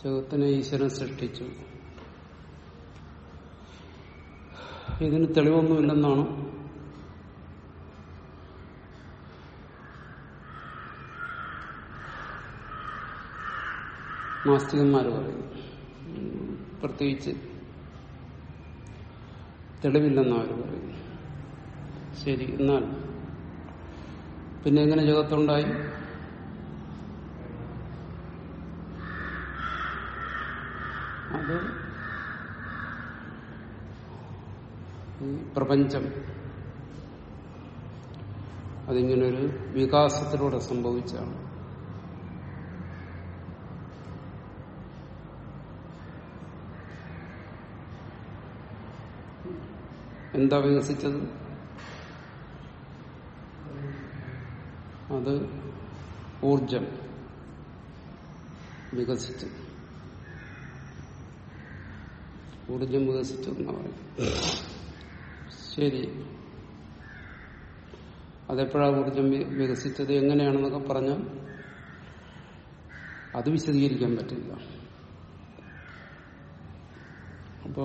ജഗത്തിനെ ഈശ്വരൻ സൃഷ്ടിച്ചു ഇതിന് തെളിവൊന്നുമില്ലെന്നാണ് നാസ്തികന്മാർ പറയുന്നു ഉം, പ്രത്യേകിച്ച് തെളിവില്ലെന്ന് അവർ പറയുന്നു ശരി എന്നാൽ പിന്നെ എങ്ങനെ ജഗത്തുണ്ടായി അത് ഈ പ്രപഞ്ചം അതിങ്ങനൊരു വികാസത്തിലൂടെ സംഭവിച്ചാണ് എന്താ വികസിച്ചത് അത് ഊർജം വികസിച്ചു ഊർജം വികസിച്ചു എന്നാ പറയും ശരി അതെപ്പോഴാണ് ഊർജം വി- വികസിച്ചത് എങ്ങനെയാണെന്നൊക്കെ പറഞ്ഞാൽ അത് വിശദീകരിക്കാൻ പറ്റില്ല അപ്പോ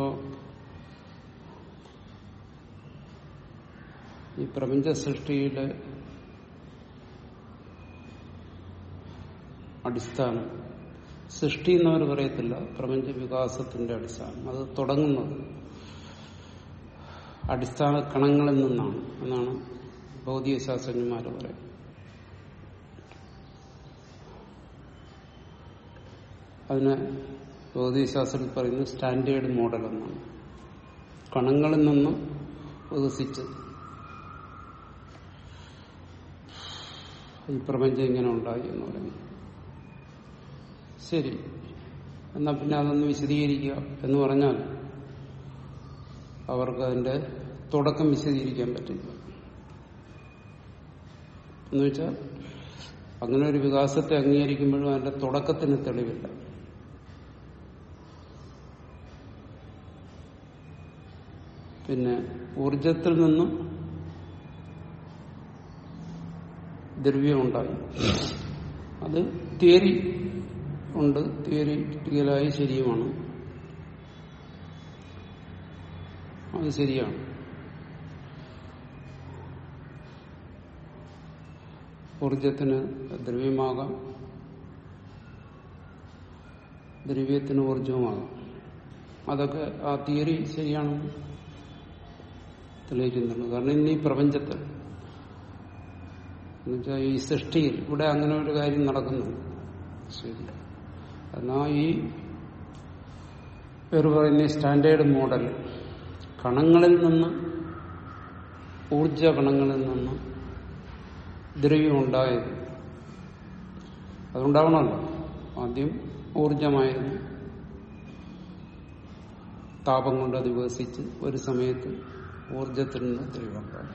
ഈ പ്രപഞ്ച സൃഷ്ടിയുടെ അടിസ്ഥാനം സൃഷ്ടി എന്നവർ പറയത്തില്ല പ്രപഞ്ച വികാസത്തിന്റെ അടിസ്ഥാനം അത് തുടങ്ങുന്നത് അടിസ്ഥാന കണങ്ങളിൽ നിന്നാണ് എന്നാണ് ഭൗതിക ശാസ്ത്രജ്ഞന്മാർ പറയുന്നത് അതിന് ഭൗതികശാസ്ത്രത്തിൽ പറയുന്നത് സ്റ്റാൻഡേർഡ് മോഡൽ എന്നാണ് കണങ്ങളിൽ നിന്ന് വികസിച്ചത് ഈ പ്രപഞ്ചം ഇങ്ങനെ ഉണ്ടായി എന്ന് പറയുന്നു ശരി എന്നാ പിന്നെ അതൊന്ന് വിശദീകരിക്കുക എന്ന് പറഞ്ഞാൽ അവർക്ക് അതിന്റെ തുടക്കം വിശദീകരിക്കാൻ പറ്റില്ല എന്ന് വെച്ചാൽ അങ്ങനെ ഒരു വികാസത്തെ അംഗീകരിക്കുമ്പോഴും അതിന്റെ തുടക്കത്തിന് തെളിവില്ല പിന്നെ ഊർജത്തിൽ നിന്നും ദ്രവ്യമുണ്ടായി അത് തിയറി ഉണ്ട് തിയറിറ്റിക്കലായി ശരിയുമാണ് അത് ശരിയാണ് ഊർജത്തിന് ദ്രവ്യമാകാം ദ്രവ്യത്തിന് ഊർജവുമാകാം അതൊക്കെ ആ തിയറി ശരിയാണെന്ന് തെളിയിക്കുന്നുണ്ട് കാരണം ഇന്ന് ഈ പ്രപഞ്ചത്തിൽ എന്നുവെച്ചാൽ ഈ സൃഷ്ടിയിൽ ഇവിടെ അങ്ങനെ ഒരു കാര്യം നടക്കുന്നുണ്ട് ശരി എന്നാ ഈ പേര് പറയുന്ന ഈ സ്റ്റാൻഡേർഡ് മോഡൽ കണങ്ങളിൽ നിന്ന് ഊർജ കണങ്ങളിൽ നിന്ന് ദ്രവ്യം ഉണ്ടായത് അതുണ്ടാവണമല്ലോ ആദ്യം ഊർജമായിരുന്നു താപം കൊണ്ട് അത് വികസിച്ച് ഒരു സമയത്ത് ഊർജത്തിൽ നിന്ന് ദ്രവ്യം ഉണ്ടായി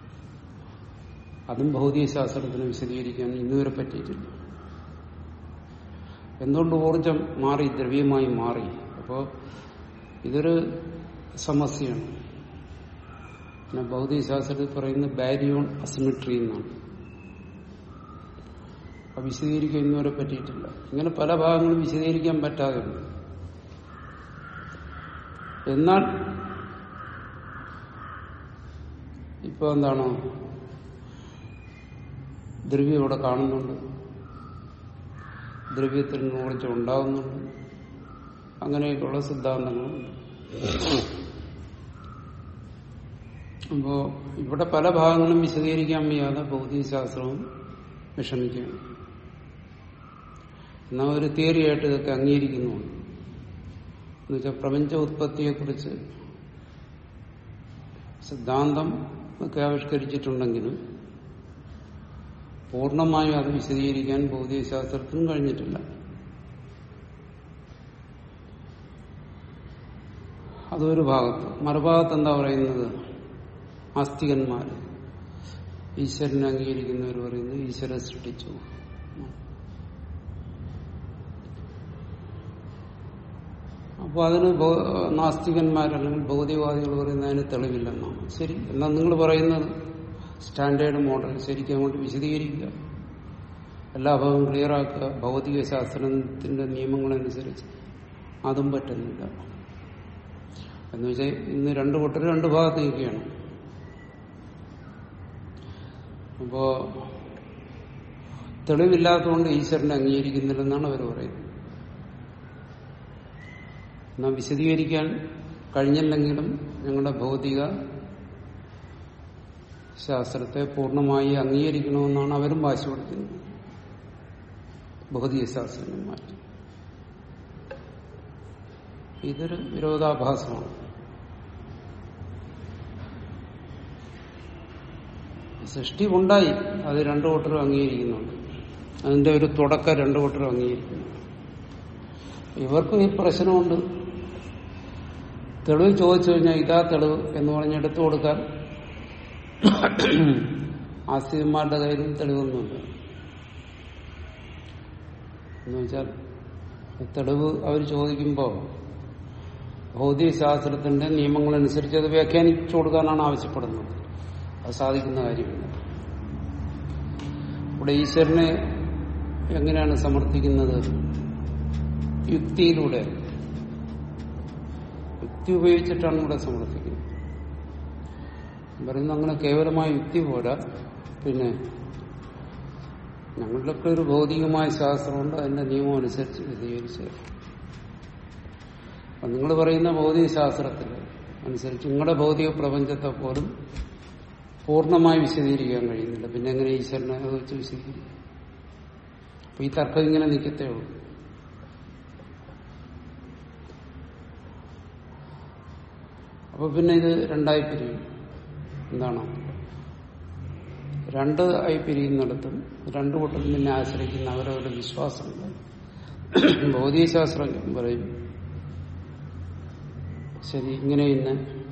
അതും ഭൗതികശാസ്ത്രത്തിന് വിശദീകരിക്കാൻ ഇന്നുവരെ പറ്റിയിട്ടില്ല എന്തുകൊണ്ട് ഊർജം മാറി ദ്രവ്യമായി മാറി അപ്പോൾ ഇതൊരു സമസ്യയാണ് പിന്നെ ഭൗതികശാസ്ത്രത്തിൽ പറയുന്ന ബാരിയോൺ അസിമിട്രി എന്നാണ് അത് വിശദീകരിക്കാൻ ഇന്നുവരെ പറ്റിയിട്ടില്ല ഇങ്ങനെ പല ഭാഗങ്ങളും വിശദീകരിക്കാൻ പറ്റാതെ ഉണ്ട് എന്നാൽ ഇപ്പൊ എന്താണ് ദ്രവ്യം ഇവിടെ കാണുന്നുണ്ട് ദ്രവ്യത്തിൽ നിന്ന് ഊർജ്ജം ഉണ്ടാകുന്നുണ്ട് അങ്ങനെയൊക്കെയുള്ള സിദ്ധാന്തങ്ങളുണ്ട് അപ്പോ ഇവിടെ പല ഭാഗങ്ങളും വിശദീകരിക്കാൻ വയ്യാതെ ഭൗതികശാസ്ത്രവും വിഷമിക്കുകയാണ് എന്നാൽ ഒരു തിയറിയായിട്ട് ഇതൊക്കെ അംഗീകരിക്കുന്നുണ്ട് എന്നുവെച്ചാൽ പ്രപഞ്ച ഉത്പത്തിയെക്കുറിച്ച് സിദ്ധാന്തം ഒക്കെ ആവിഷ്കരിച്ചിട്ടുണ്ടെങ്കിലും പൂർണ്ണമായും അത് വിശദീകരിക്കാൻ ഭൗതികശാസ്ത്രത്തിനും കഴിഞ്ഞിട്ടില്ല അതൊരു ഭാഗത്ത് മറുഭാഗത്ത് എന്താ പറയുന്നത് ആസ്തികന്മാർ ഈശ്വരനെ അംഗീകരിക്കുന്നവർ പറയുന്നത് ഈശ്വരൻ സൃഷ്ടിച്ചു അപ്പോൾ അതിന് ഭൗ- നാസ്തികന്മാരല്ലെങ്കിൽ ഭൗതികവാദികൾ പറയുന്നത് അതിന് തെളിവില്ലെന്നാണ് ശരി എന്നാൽ നിങ്ങൾ പറയുന്നത് സ്റ്റാൻഡേർഡ് മോഡൽ ശരിക്കും അങ്ങോട്ട് വിശദീകരിക്കുക എല്ലാ ഭാഗവും ക്ലിയറാക്കുക ഭൗതിക ശാസ്ത്രത്തിന്റെ നിയമങ്ങളനുസരിച്ച് അതും പറ്റുന്നില്ല എന്ന് വെച്ചാൽ ഇന്ന് രണ്ടു കൂട്ടർ രണ്ട് ഭാഗത്ത് നിൽക്കുകയാണ് അപ്പോ തെളിവില്ലാത്തതുകൊണ്ട് ഈശ്വരനെ അംഗീകരിക്കുന്നില്ലെന്നാണ് അവർ പറയുന്നത് എന്നാൽ വിശദീകരിക്കാൻ കഴിഞ്ഞില്ലെങ്കിലും ഞങ്ങളുടെ ഭൗതിക ശാസ്ത്രത്തെ പൂർണ്ണമായി അംഗീകരിക്കണമെന്നാണ് അവരും വാശി കൊടുക്കുന്നത് ഭൗതിക ശാസ്ത്രജ്ഞന്മാർ ഇതൊരു വിരോധാഭാസമാണ് സൃഷ്ടി ഉണ്ടായി അത് രണ്ടു കൂട്ടരും അംഗീകരിക്കുന്നുണ്ട് അതിന്റെ ഒരു തുടക്കം രണ്ടു കൂട്ടരും അംഗീകരിക്കുന്നു ഇവർക്കും ഈ പ്രശ്നമുണ്ട് തെളിവ് ചോദിച്ചു കഴിഞ്ഞാൽ ഇതാ തെളിവ് എന്ന് പറഞ്ഞ് എടുത്തു കൊടുക്കാൻ ആസ്തികന്മാരുടെ കയ്യിലും തെളിവൊന്നുമില്ല എന്ന് വെച്ചാൽ തെളിവ് അവർ ചോദിക്കുമ്പോൾ ഭൗതിക ശാസ്ത്രത്തിന്റെ നിയമങ്ങളനുസരിച്ച് അത് വ്യാഖ്യാനിച്ചു കൊടുക്കാനാണ് ആവശ്യപ്പെടുന്നത് അത് സാധിക്കുന്ന കാര്യമില്ല ഇവിടെ ഈശ്വരനെ എങ്ങനെയാണ് സമർത്ഥിക്കുന്നത് യുക്തിയിലൂടെ യുക്തി ഉപയോഗിച്ചിട്ടാണ് ഇവിടെ സമർത്ഥിക്കുന്നത് പറയുന്നത് അങ്ങനെ കേവലമായ യുക്തി പോരാ പിന്നെ ഞങ്ങളുടെയൊക്കെ ഒരു ഭൗതികമായ ശാസ്ത്രമുണ്ട് അതിന്റെ നിയമം അനുസരിച്ച് വിശദീകരിച്ച് അപ്പൊ നിങ്ങൾ പറയുന്ന ഭൗതിക ശാസ്ത്രത്തിൽ അനുസരിച്ച് നിങ്ങളുടെ ഭൗതിക പ്രപഞ്ചത്തെ പോലും പൂർണ്ണമായി വിശദീകരിക്കാൻ കഴിയുന്നില്ല പിന്നെ എങ്ങനെ ഈശ്വരനെ അത് വെച്ച് വിശദീകരിക്കും അപ്പൊ ഈ തർക്കം ഇങ്ങനെ നിൽക്കത്തേ ഉള്ളൂ അപ്പൊ പിന്നെ ഇത് രണ്ടായി പിരിയും എന്താണ് രണ്ട് ആയി പിരിയുന്നിടത്തും രണ്ടു കൂട്ടരും പിന്നെ ആശ്രയിക്കുന്ന അവരവരുടെ വിശ്വാസങ്ങൾ ഭൗതികശാസ്ത്രം പറയും ശരി ഇങ്ങനെ ഇന്ന്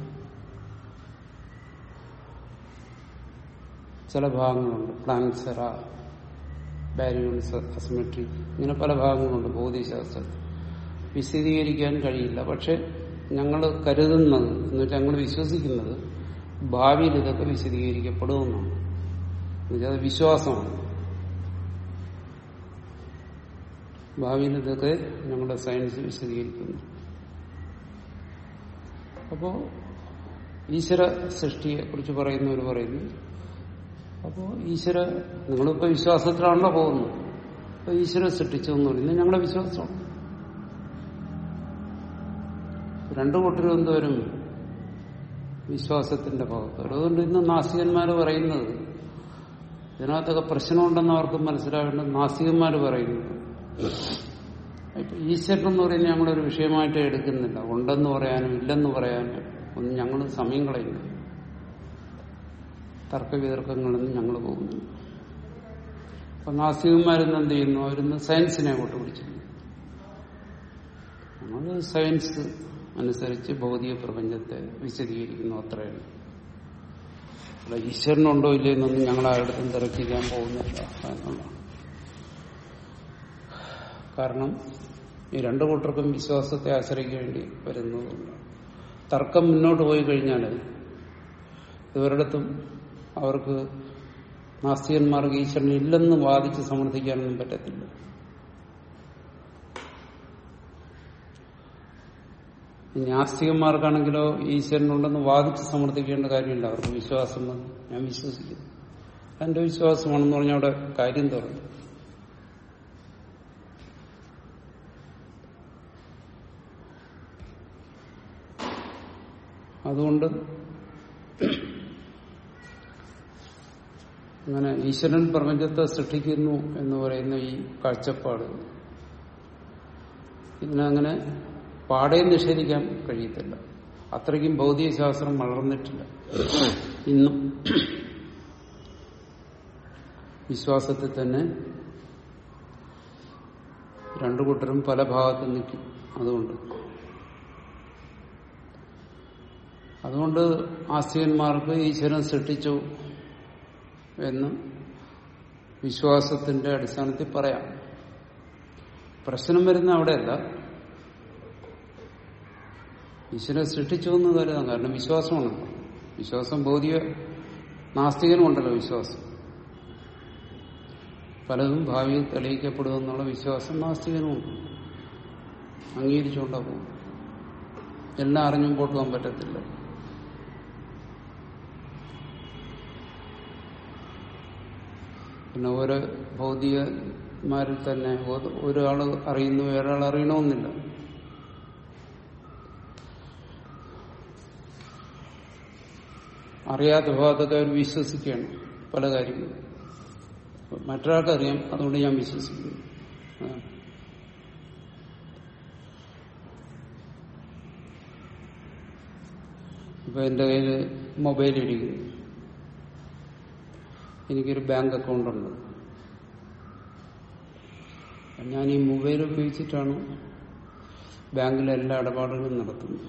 ചില ഭാഗങ്ങളുണ്ട് പ്ലാങ്സെറ ബാരിയോൺസ് അസിമെട്രി ഇങ്ങനെ പല ഭാഗങ്ങളുണ്ട് ഭൗതികശാസ്ത്രം വിശദീകരിക്കാൻ കഴിയില്ല പക്ഷെ ഞങ്ങൾ കരുതുന്നത് എന്ന് വെച്ചാൽ ഞങ്ങൾ വിശ്വസിക്കുന്നത് ഭാവിയിൽ ഇതൊക്കെ വിശദീകരിക്കപ്പെടുമെന്നാണ് എന്നുവെച്ചാൽ അത് വിശ്വാസമാണ് ഭാവിയിൽ ഇതൊക്കെ ഞങ്ങളുടെ സയൻസ് വിശദീകരിക്കുന്നു അപ്പോ ഈശ്വര സൃഷ്ടിയെ കുറിച്ച് പറയുന്നവർ പറയുന്നു അപ്പോ ഈശ്വര നിങ്ങളിപ്പോ വിശ്വാസത്തിലാണല്ലോ പോകുന്നത് അപ്പൊ ഈശ്വര സൃഷ്ടിച്ചു എന്ന് പറയുന്നത് ഞങ്ങളുടെ വിശ്വാസമാണ് രണ്ടു കൂട്ടരും എന്തോരും വിശ്വാസത്തിന്റെ ഭാഗത്ത് അതുകൊണ്ട് ഇന്ന് നാസ്തികന്മാർ പറയുന്നത് ഇതിനകത്തൊക്കെ പ്രശ്നമുണ്ടെന്ന് അവർക്ക് മനസ്സിലാവേണ്ടത് നാസ്തികന്മാർ പറയുന്നത് ഇപ്പൊ ഈശ്വരൻ എന്ന് പറയുന്നത് ഞങ്ങളൊരു വിഷയമായിട്ട് എടുക്കുന്നില്ല ഉണ്ടെന്ന് പറയാനും ഇല്ലെന്ന് പറയാനും ഒന്നും ഞങ്ങൾ സമയം കളയുന്നു തർക്കവിതർക്കങ്ങളൊന്നും ഞങ്ങൾ പോകുന്നു അപ്പൊ നാസ്തികന്മാരിന്ന് എന്ത് ചെയ്യുന്നു അവരിന്ന് സയൻസിനെ അങ്ങോട്ട് പിടിച്ചിരുന്നു നമ്മൾ സയൻസ് അനുസരിച്ച് ഭൗതിക പ്രപഞ്ചത്തെ വിശദീകരിക്കുന്നു അത്രയാണ് അല്ല ഈശ്വരനുണ്ടോ ഇല്ലയെന്നൊന്നും ഞങ്ങൾ ആരുടെയും തിരക്കിക്കാൻ പോകുന്നില്ല എന്നുള്ളതാണ് കാരണം ഈ രണ്ടു കൂട്ടർക്കും വിശ്വാസത്തെ ആശ്രയിക്കേണ്ടി വരുന്നതുകൊണ്ടാണ് തർക്കം മുന്നോട്ട് പോയി കഴിഞ്ഞാൽ ഇവരിടത്തും അവർക്ക് നാസ്തികന്മാർക്ക് ഈശ്വരൻ ഇല്ലെന്ന് വാദിച്ച് സമർത്ഥിക്കാനൊന്നും പറ്റത്തില്ല ഇനി ആസ്തികന്മാർക്കാണെങ്കിലോ ഈശ്വരനുണ്ടെന്ന് വാദിച്ച് സമർത്ഥിക്കേണ്ട കാര്യമില്ല അവർക്ക് വിശ്വാസം വന്നു ഞാൻ വിശ്വസിക്കുന്നു എന്റെ വിശ്വാസമാണെന്ന് പറഞ്ഞാൽ അവിടെ കാര്യം തുറന്നു അതുകൊണ്ട് അങ്ങനെ ഈശ്വരൻ പ്രപഞ്ചത്തെ സൃഷ്ടിക്കുന്നു എന്ന് പറയുന്ന ഈ കാഴ്ചപ്പാട് ഇതിനങ്ങനെ പാടെ നിഷേധിക്കാൻ കഴിയത്തില്ല അത്രയ്ക്കും ഭൗതികശാസ്ത്രം വളർന്നിട്ടില്ല ഇന്നും വിശ്വാസത്തിൽ തന്നെ രണ്ടു കൂട്ടരും പല ഭാഗത്ത് നിൽക്കും അതുകൊണ്ട് അതുകൊണ്ട് ആസ്തികന്മാർക്ക് ഈശ്വരൻ സൃഷ്ടിച്ചു എന്ന് വിശ്വാസത്തിന്റെ അടിസ്ഥാനത്തിൽ പറയാം പ്രശ്നം വരുന്ന അവിടെയല്ല ഈശ്വരൻ സൃഷ്ടിച്ചു എന്ന് കരുതാം കാരണം വിശ്വാസമാണല്ലോ വിശ്വാസം ഭൗതിക നാസ്തികനും ഉണ്ടല്ലോ വിശ്വാസം പലതും ഭാവിയിൽ തെളിയിക്കപ്പെടുമെന്നുള്ള വിശ്വാസം നാസ്തികനുമുണ്ട് അംഗീകരിച്ചുകൊണ്ടാ പോകും എല്ലാം അറിഞ്ഞും പോട്ടുവാൻ പറ്റത്തില്ല പിന്നെ ഓരോ ഭൗതികന്മാരിൽ തന്നെ ഒരാൾ അറിയുന്നു വേറൊരാൾ അറിയണമെന്നില്ല അറിയാത്ത ഭാഗത്തൊക്കെ അവർ വിശ്വസിക്കുകയാണ് പല കാര്യങ്ങളും മറ്റൊരാൾക്കറിയാം അതുകൊണ്ട് ഞാൻ വിശ്വസിക്കുന്നു അതാണ്. ഇപ്പൊ എന്റെ കയ്യിൽ മൊബൈൽ ഇരിക്കുന്നു എനിക്കൊരു ബാങ്ക് അക്കൗണ്ട് ഉണ്ട് ഞാൻ ഈ മൊബൈൽ ഉപയോഗിച്ചിട്ടാണ് ബാങ്കിലെ എല്ലാ ഇടപാടുകളും നടത്തുന്നത്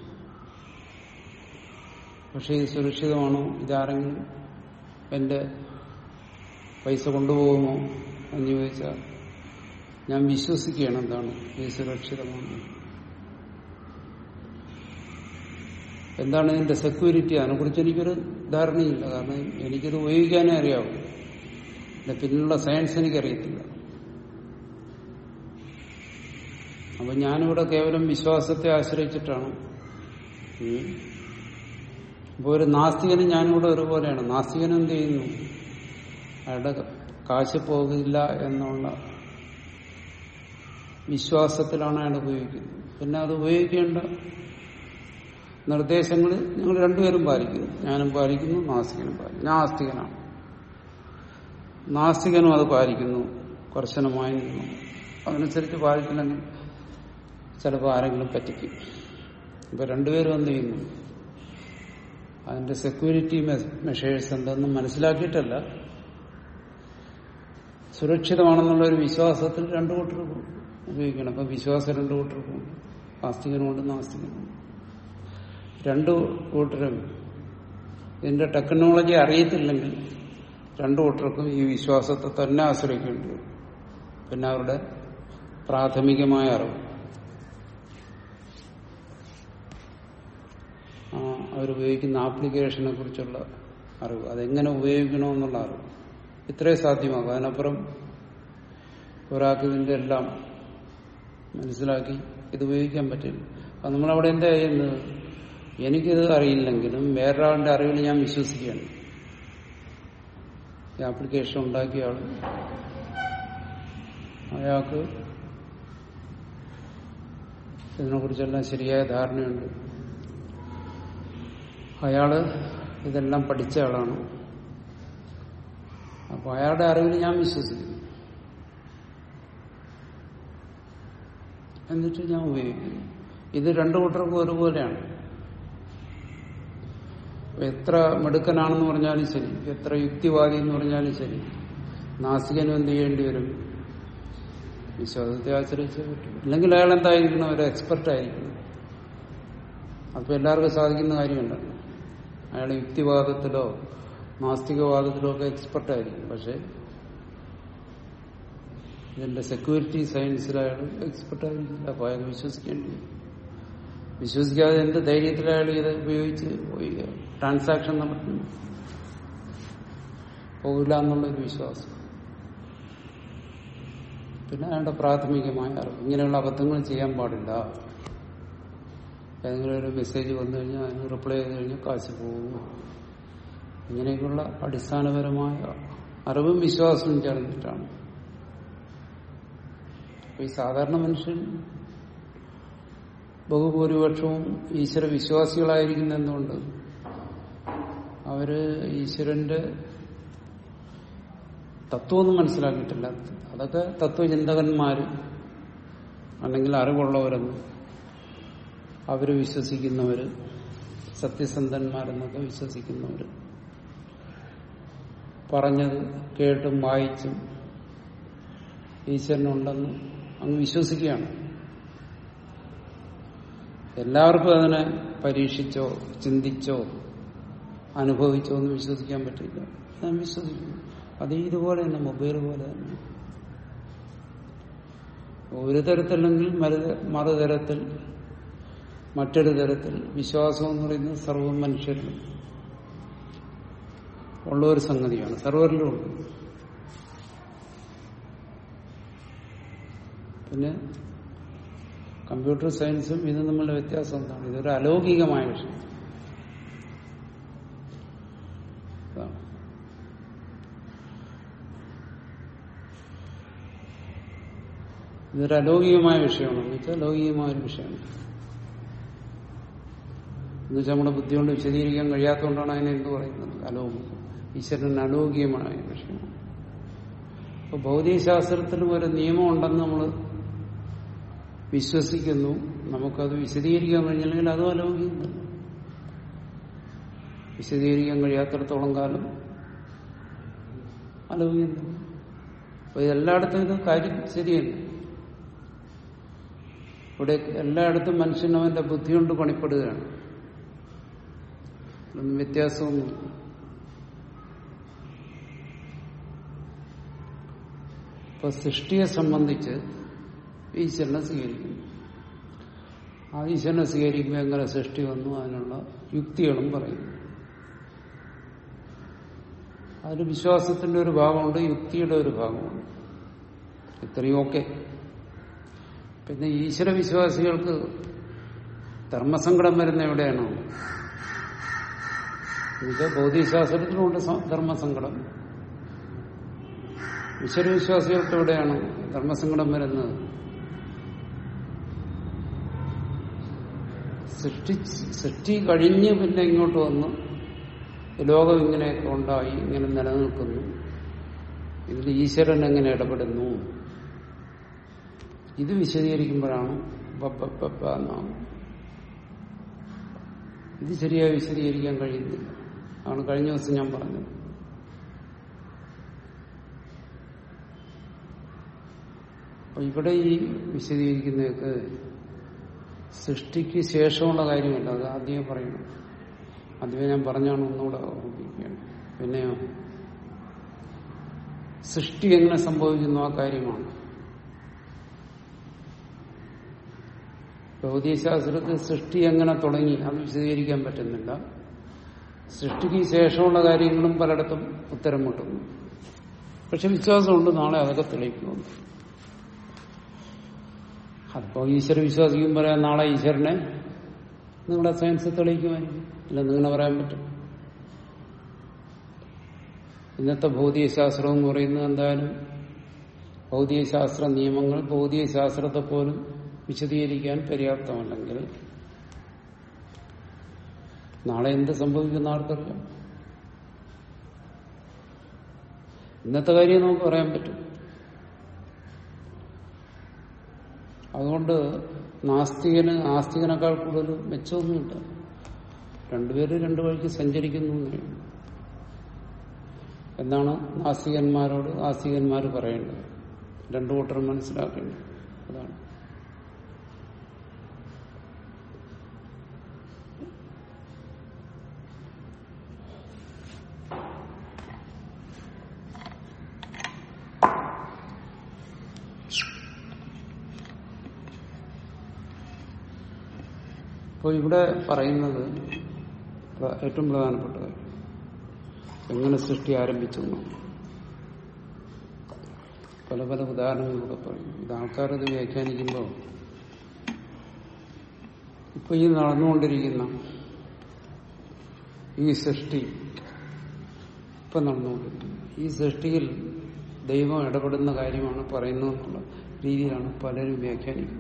പക്ഷെ ഇത് സുരക്ഷിതമാണോ ഇതാരെങ്കിലും എന്റെ പൈസ കൊണ്ടുപോകുമോ എന്ന് ചോദിച്ചാൽ ഞാൻ വിശ്വസിക്കുകയാണ് എന്താണ് ഇത് സുരക്ഷിതമാണ് എന്താണ് ഇതിന്റെ സെക്യൂരിറ്റി അതിനെക്കുറിച്ച് എനിക്കൊരു ധാരണയില്ല കാരണം എനിക്കിത് ഉപയോഗിക്കാനേ അറിയാവൂ ഇതിന്റെ പിന്നിലുള്ള സയൻസ് എനിക്കറിയത്തില്ല അപ്പൊ ഞാനിവിടെ കേവലം വിശ്വാസത്തെ ആശ്രയിച്ചിട്ടാണ് ഉം. അപ്പൊ ഒരു നാസ്തികനും ഞാനിവിടെ ഒരുപോലെയാണ് നാസ്തികൻ എന്ത് ചെയ്യുന്നു അയാളുടെ കാശ് പോകില്ല എന്നുള്ള വിശ്വാസത്തിലാണ് അയാൾ ഉപയോഗിക്കുന്നത് പിന്നെ അത് ഉപയോഗിക്കേണ്ട നിർദ്ദേശങ്ങൾ ഞങ്ങൾ രണ്ടുപേരും പാലിക്കുന്നു ഞാനും പാലിക്കുന്നു നാസ്തികനും പാലിക്കുന്നു ഞാൻ ആസ്തികനാണ് നാസ്തികനും അത് പാലിക്കുന്നു കർശനമായി നിന്നു അതനുസരിച്ച് പാലിച്ചില്ലെങ്കിൽ ചിലപ്പോൾ ആരെങ്കിലും പറ്റിക്കും ഇപ്പൊ രണ്ടുപേരും എന്ത് ചെയ്യുന്നു അതിന്റെ സെക്യൂരിറ്റി മെഷേഴ്സ് എന്തെന്ന് മനസ്സിലാക്കിയിട്ടല്ല സുരക്ഷിതമാണെന്നുള്ള ഒരു വിശ്വാസത്തിൽ രണ്ടു കൂട്ടർക്കും ഉപയോഗിക്കണം അപ്പൊ വിശ്വാസം രണ്ടു കൂട്ടർക്കും ആസ്തികനുമുണ്ട് നാസ്തികനുമുണ്ട് രണ്ടു കൂട്ടരും ഇതിന്റെ ടെക്നോളജി അറിയത്തില്ലെങ്കിൽ രണ്ടു കൂട്ടർക്കും ഈ വിശ്വാസത്തെ തന്നെ ആശ്രയിക്കേണ്ടി വരും പിന്നെ അവരുടെ പ്രാഥമികമായ അറിവ് ആ, അവരുപയോഗിക്കുന്ന ആപ്ലിക്കേഷനെ കുറിച്ചുള്ള അറിവ് അതെങ്ങനെ ഉപയോഗിക്കണമെന്നുള്ള അറിവ് ഇത്രേ സാധ്യമാകും അതിനപ്പുറം ഒരാൾക്ക് ഇതിന്റെ എല്ലാം മനസ്സിലാക്കി ഇത് ഉപയോഗിക്കാൻ പറ്റില്ല അത് നമ്മളവിടെ എന്താ ചെയ്യുന്നത് എനിക്കിത് അറിയില്ലെങ്കിലും വേറൊരാളുടെ അറിവിൽ ഞാൻ വിശ്വസിക്കുകയാണ് ഈ ആപ്ലിക്കേഷൻ ഉണ്ടാക്കിയ ആൾ അയാൾക്ക് ഇതിനെക്കുറിച്ചെല്ലാം ശരിയായ ധാരണയുണ്ട് അയാള് ഇതെല്ലാം പഠിച്ച ആളാണ് അപ്പൊ അയാളുടെ അറിവിൽ ഞാൻ വിശ്വസിക്കുന്നു എന്നിട്ട് ഞാൻ ഉപയോഗിക്കുന്നു ഇത് രണ്ടു കൂട്ടർക്കും ഒരുപോലെയാണ് എത്ര മിടുക്കനാണെന്ന് പറഞ്ഞാലും ശരി എത്ര യുക്തിവാദി എന്ന് പറഞ്ഞാലും ശരി നാസികനും എന്ത് ചെയ്യേണ്ടി വരും വിശ്വാസത്തെ ആശ്രയിച്ചേ പറ്റും അല്ലെങ്കിൽ അയാൾ എന്തായിരിക്കണം ഒരു എക്സ്പെർട്ട് ആയിരിക്കണം അപ്പൊ എല്ലാവർക്കും സാധിക്കുന്ന കാര്യമുണ്ടല്ലോ അയാൾ യുക്തിവാദത്തിലോ നാസ്തികവാദത്തിലോ ഒക്കെ എക്സ്പെർട്ട് ആയിരിക്കും പക്ഷെ ഇതിന്റെ സെക്യൂരിറ്റി സയൻസിൽ അയാൾ എക്സ്പെർട്ട് ആയിരിക്കില്ല അപ്പൊ അയാൾ വിശ്വസിക്കേണ്ടി വരും വിശ്വസിക്കാതെ എന്ത് ധൈര്യത്തിൽ അയാൾ ഇത് ഉപയോഗിച്ച് ട്രാൻസാക്ഷൻ നടത്തുന്നു പോകില്ല എന്നുള്ളൊരു വിശ്വാസം പിന്നെ അയാളുടെ പ്രാഥമികമായ അറിവ് ഇങ്ങനെയുള്ള അബദ്ധങ്ങൾ ചെയ്യാൻ പാടില്ല ഏതെങ്കിലും ഒരു മെസ്സേജ് വന്നു കഴിഞ്ഞാൽ അതിന് റിപ്ലൈ ചെയ്ത് കഴിഞ്ഞാൽ കാശ് പോകും ഇങ്ങനെയൊക്കെയുള്ള അടിസ്ഥാനപരമായ അറിവും വിശ്വാസവും ചേർന്നിട്ടാണ് അപ്പൊ ഈ സാധാരണ മനുഷ്യൻ ബഹുഭൂരിപക്ഷവും ഈശ്വര വിശ്വാസികളായിരിക്കുന്ന എന്തുകൊണ്ട് അവര് ഈശ്വരന്റെ തത്വമൊന്നും മനസ്സിലാക്കിയിട്ടില്ല അതൊക്കെ തത്വചിന്തകന്മാര് അല്ലെങ്കിൽ അറിവുള്ളവരെന്ന് അവര് വിശ്വസിക്കുന്നവര് സത്യസന്ധന്മാരെന്നൊക്കെ വിശ്വസിക്കുന്നവര് പറഞ്ഞത് കേട്ടും വായിച്ചും ഈശ്വരനുണ്ടെന്ന് അങ്ങ് വിശ്വസിക്കുകയാണ് എല്ലാവർക്കും അതിനെ പരീക്ഷിച്ചോ ചിന്തിച്ചോ അനുഭവിച്ചോ ഒന്നും വിശ്വസിക്കാൻ പറ്റില്ല ഞാൻ വിശ്വസിക്കുന്നു അത് ഇതുപോലെ തന്നെ മൊബൈൽ പോലെ തന്നെ ഒരു തരത്തില്ലെങ്കിൽ മറു- മറുതരത്തിൽ മറ്റൊരു തരത്തിൽ വിശ്വാസം എന്ന് പറയുന്നത് സർവ്വ മനുഷ്യരിലും ഉള്ള ഒരു സംഗതിയാണ് സർവരിലും ഉണ്ട് പിന്നെ കമ്പ്യൂട്ടർ സയൻസും ഇത് തമ്മിലുള്ള വ്യത്യാസം എന്താണ് ഇതൊരു അലൗകികമായ വിഷയം അതാണ്. ഇതൊരു അലൗകികമായ വിഷയമാണ് എന്ന് വെച്ചാൽ ലൗകികമായ ഒരു വിഷയമാണ് എന്ന് വെച്ചാൽ നമ്മുടെ ബുദ്ധി കൊണ്ട് വിശദീകരിക്കാൻ കഴിയാത്തതുകൊണ്ടാണ് അതിനെ എന്ത് പറയുന്നത് അലൗകികം ഈശ്വരൻ അലൗകികമായ വിഷയമാണ് അപ്പൊ ഭൗതികശാസ്ത്രത്തിലും ഒരു നിയമം ഉണ്ടെന്ന് നമ്മൾ വിശ്വസിക്കുന്നു നമുക്കത് വിശദീകരിക്കാൻ കഴിഞ്ഞില്ലെങ്കിൽ അതും അലൗകികം തന്നെ വിശദീകരിക്കാൻ കഴിയാത്തിടത്തോളം കാലം അലൗകികം തന്നെ അപ്പൊ ഇതെല്ലായിടത്തും ഇത് കാര്യം ശരിയല്ല ഇവിടെ എല്ലായിടത്തും മനുഷ്യൻ അവന്റെ ബുദ്ധി കൊണ്ട് പണിപ്പെടുകയാണ് ഒന്നും വ്യത്യാസമൊന്നും ഇപ്പൊ സൃഷ്ടിയെ സംബന്ധിച്ച് ഈശ്വരനെ സ്വീകരിക്കുന്നു ആ ഈശ്വരനെ സ്വീകരിക്കുമ്പോൾ എങ്ങനെ സൃഷ്ടി വന്നു അതിനുള്ള യുക്തികളും പറയുന്നു അതിൽ വിശ്വാസത്തിന്റെ ഒരു ഭാഗമുണ്ട് യുക്തിയുടെ ഒരു ഭാഗമുണ്ട് ഇത്രയും ഓക്കെ പിന്നെ ഈശ്വര വിശ്വാസികൾക്ക് ധർമ്മസങ്കടം വരുന്ന എവിടെയാണ് എന്നുവെച്ചാൽ ഭൗതികശാസ്ത്രത്തിലുണ്ട് സ- ധർമ്മസങ്കടം ഈശ്വര വിശ്വാസികൾക്ക് എവിടെയാണ് ധർമ്മസങ്കടം വരുന്നത് സൃഷ്ടി സൃഷ്ടി കഴിഞ്ഞ് പിന്നെ ഇങ്ങോട്ട് വന്നു ഈ ലോകം ഇങ്ങനെയൊക്കെ ഉണ്ടായി ഇങ്ങനെ നിലനിൽക്കുന്നു ഇതിൽ ഈശ്വരൻ എങ്ങനെ ഇടപെടുന്നു ഇത് വിശദീകരിക്കുമ്പോഴാണ് ബബ്ബബ്ബ എന്നാണ് ഇത് ശരിയായി വിശദീകരിക്കാൻ കഴിയുന്നില്ല ആണ് കഴിഞ്ഞ ദിവസം ഞാൻ പറഞ്ഞത് അപ്പൊ ഇവിടെ ഈ വിശദീകരിക്കുന്നതൊക്കെ സൃഷ്ടിക്ക് ശേഷമുള്ള കാര്യമല്ല അത് ആദ്യമേ പറയണം ആദ്യമേ ഞാൻ പറഞ്ഞാണ് ഒന്നുകൂടെ ഓർമ്മിപ്പിക്കുകയാണ് പിന്നെയോ സൃഷ്ടി എങ്ങനെ സംഭവിക്കുന്നു ആ കാര്യമാണ് ഭൗതികശാസ്ത്രത്തിൽ സൃഷ്ടി എങ്ങനെ തുടങ്ങി അത് വിശദീകരിക്കാൻ പറ്റുന്നില്ല സൃഷ്ടിക്ക് ശേഷമുള്ള കാര്യങ്ങളും പലയിടത്തും ഉത്തരം മുട്ടുന്നു പക്ഷെ വിശ്വാസമുണ്ട് നാളെ അതൊക്കെ തെളിയിക്കുമെന്ന് അതിപ്പോ ഈശ്വര വിശ്വാസിക്കും പറയാം നാളെ ഈശ്വരനെ നിങ്ങളുടെ സയൻസ് തെളിയിക്കുമായിരിക്കും ഇല്ല നിങ്ങനെ പറയാൻ പറ്റും ഇന്നത്തെ ഭൗതികശാസ്ത്രം എന്ന് പറയുന്നത് എന്തായാലും ഭൗതികശാസ്ത്ര നിയമങ്ങൾ ഭൗതികശാസ്ത്രത്തെ പോലും വിശദീകരിക്കാൻ പര്യാപ്തമല്ലെങ്കിൽ നാളെ എന്ത് സംഭവിക്കുന്ന ആർക്കറിയാം ഇന്നത്തെ കാര്യം നമുക്ക് പറയാൻ പറ്റും അതുകൊണ്ട് നാസ്തികന് ആസ്തികനേക്കാൾ കൂടുതൽ മെച്ചമൊന്നുമില്ല രണ്ടുപേരും രണ്ടു വഴിക്ക് സഞ്ചരിക്കുന്നു എന്നേ ഉള്ളൂ. എന്നാണ് നാസ്തികന്മാരോട് ആസ്തികന്മാർ പറയേണ്ടത് രണ്ടു കൂട്ടരും മനസ്സിലാക്കേണ്ടത് അതാണ് അപ്പോൾ ഇവിടെ പറയുന്നത് പ്ര- ഏറ്റവും പ്രധാനപ്പെട്ട കാര്യം എങ്ങനെ സൃഷ്ടി ആരംഭിച്ചു എന്നാണ്. പല പല ഉദാഹരണങ്ങളിലൂടെ പറയും ഇത് ആൾക്കാരത് വ്യാഖ്യാനിക്കുമ്പോൾ ഇപ്പൊ ഈ നടന്നുകൊണ്ടിരിക്കുന്ന ഈ സൃഷ്ടി ഇപ്പൊ നടന്നുകൊണ്ടിരിക്കുന്നു ഈ സൃഷ്ടിയിൽ ദൈവം ഇടപെടുന്ന കാര്യമാണ് പറയുന്നതെന്നുള്ള രീതിയിലാണ് പലരും വ്യാഖ്യാനിക്കുന്നത്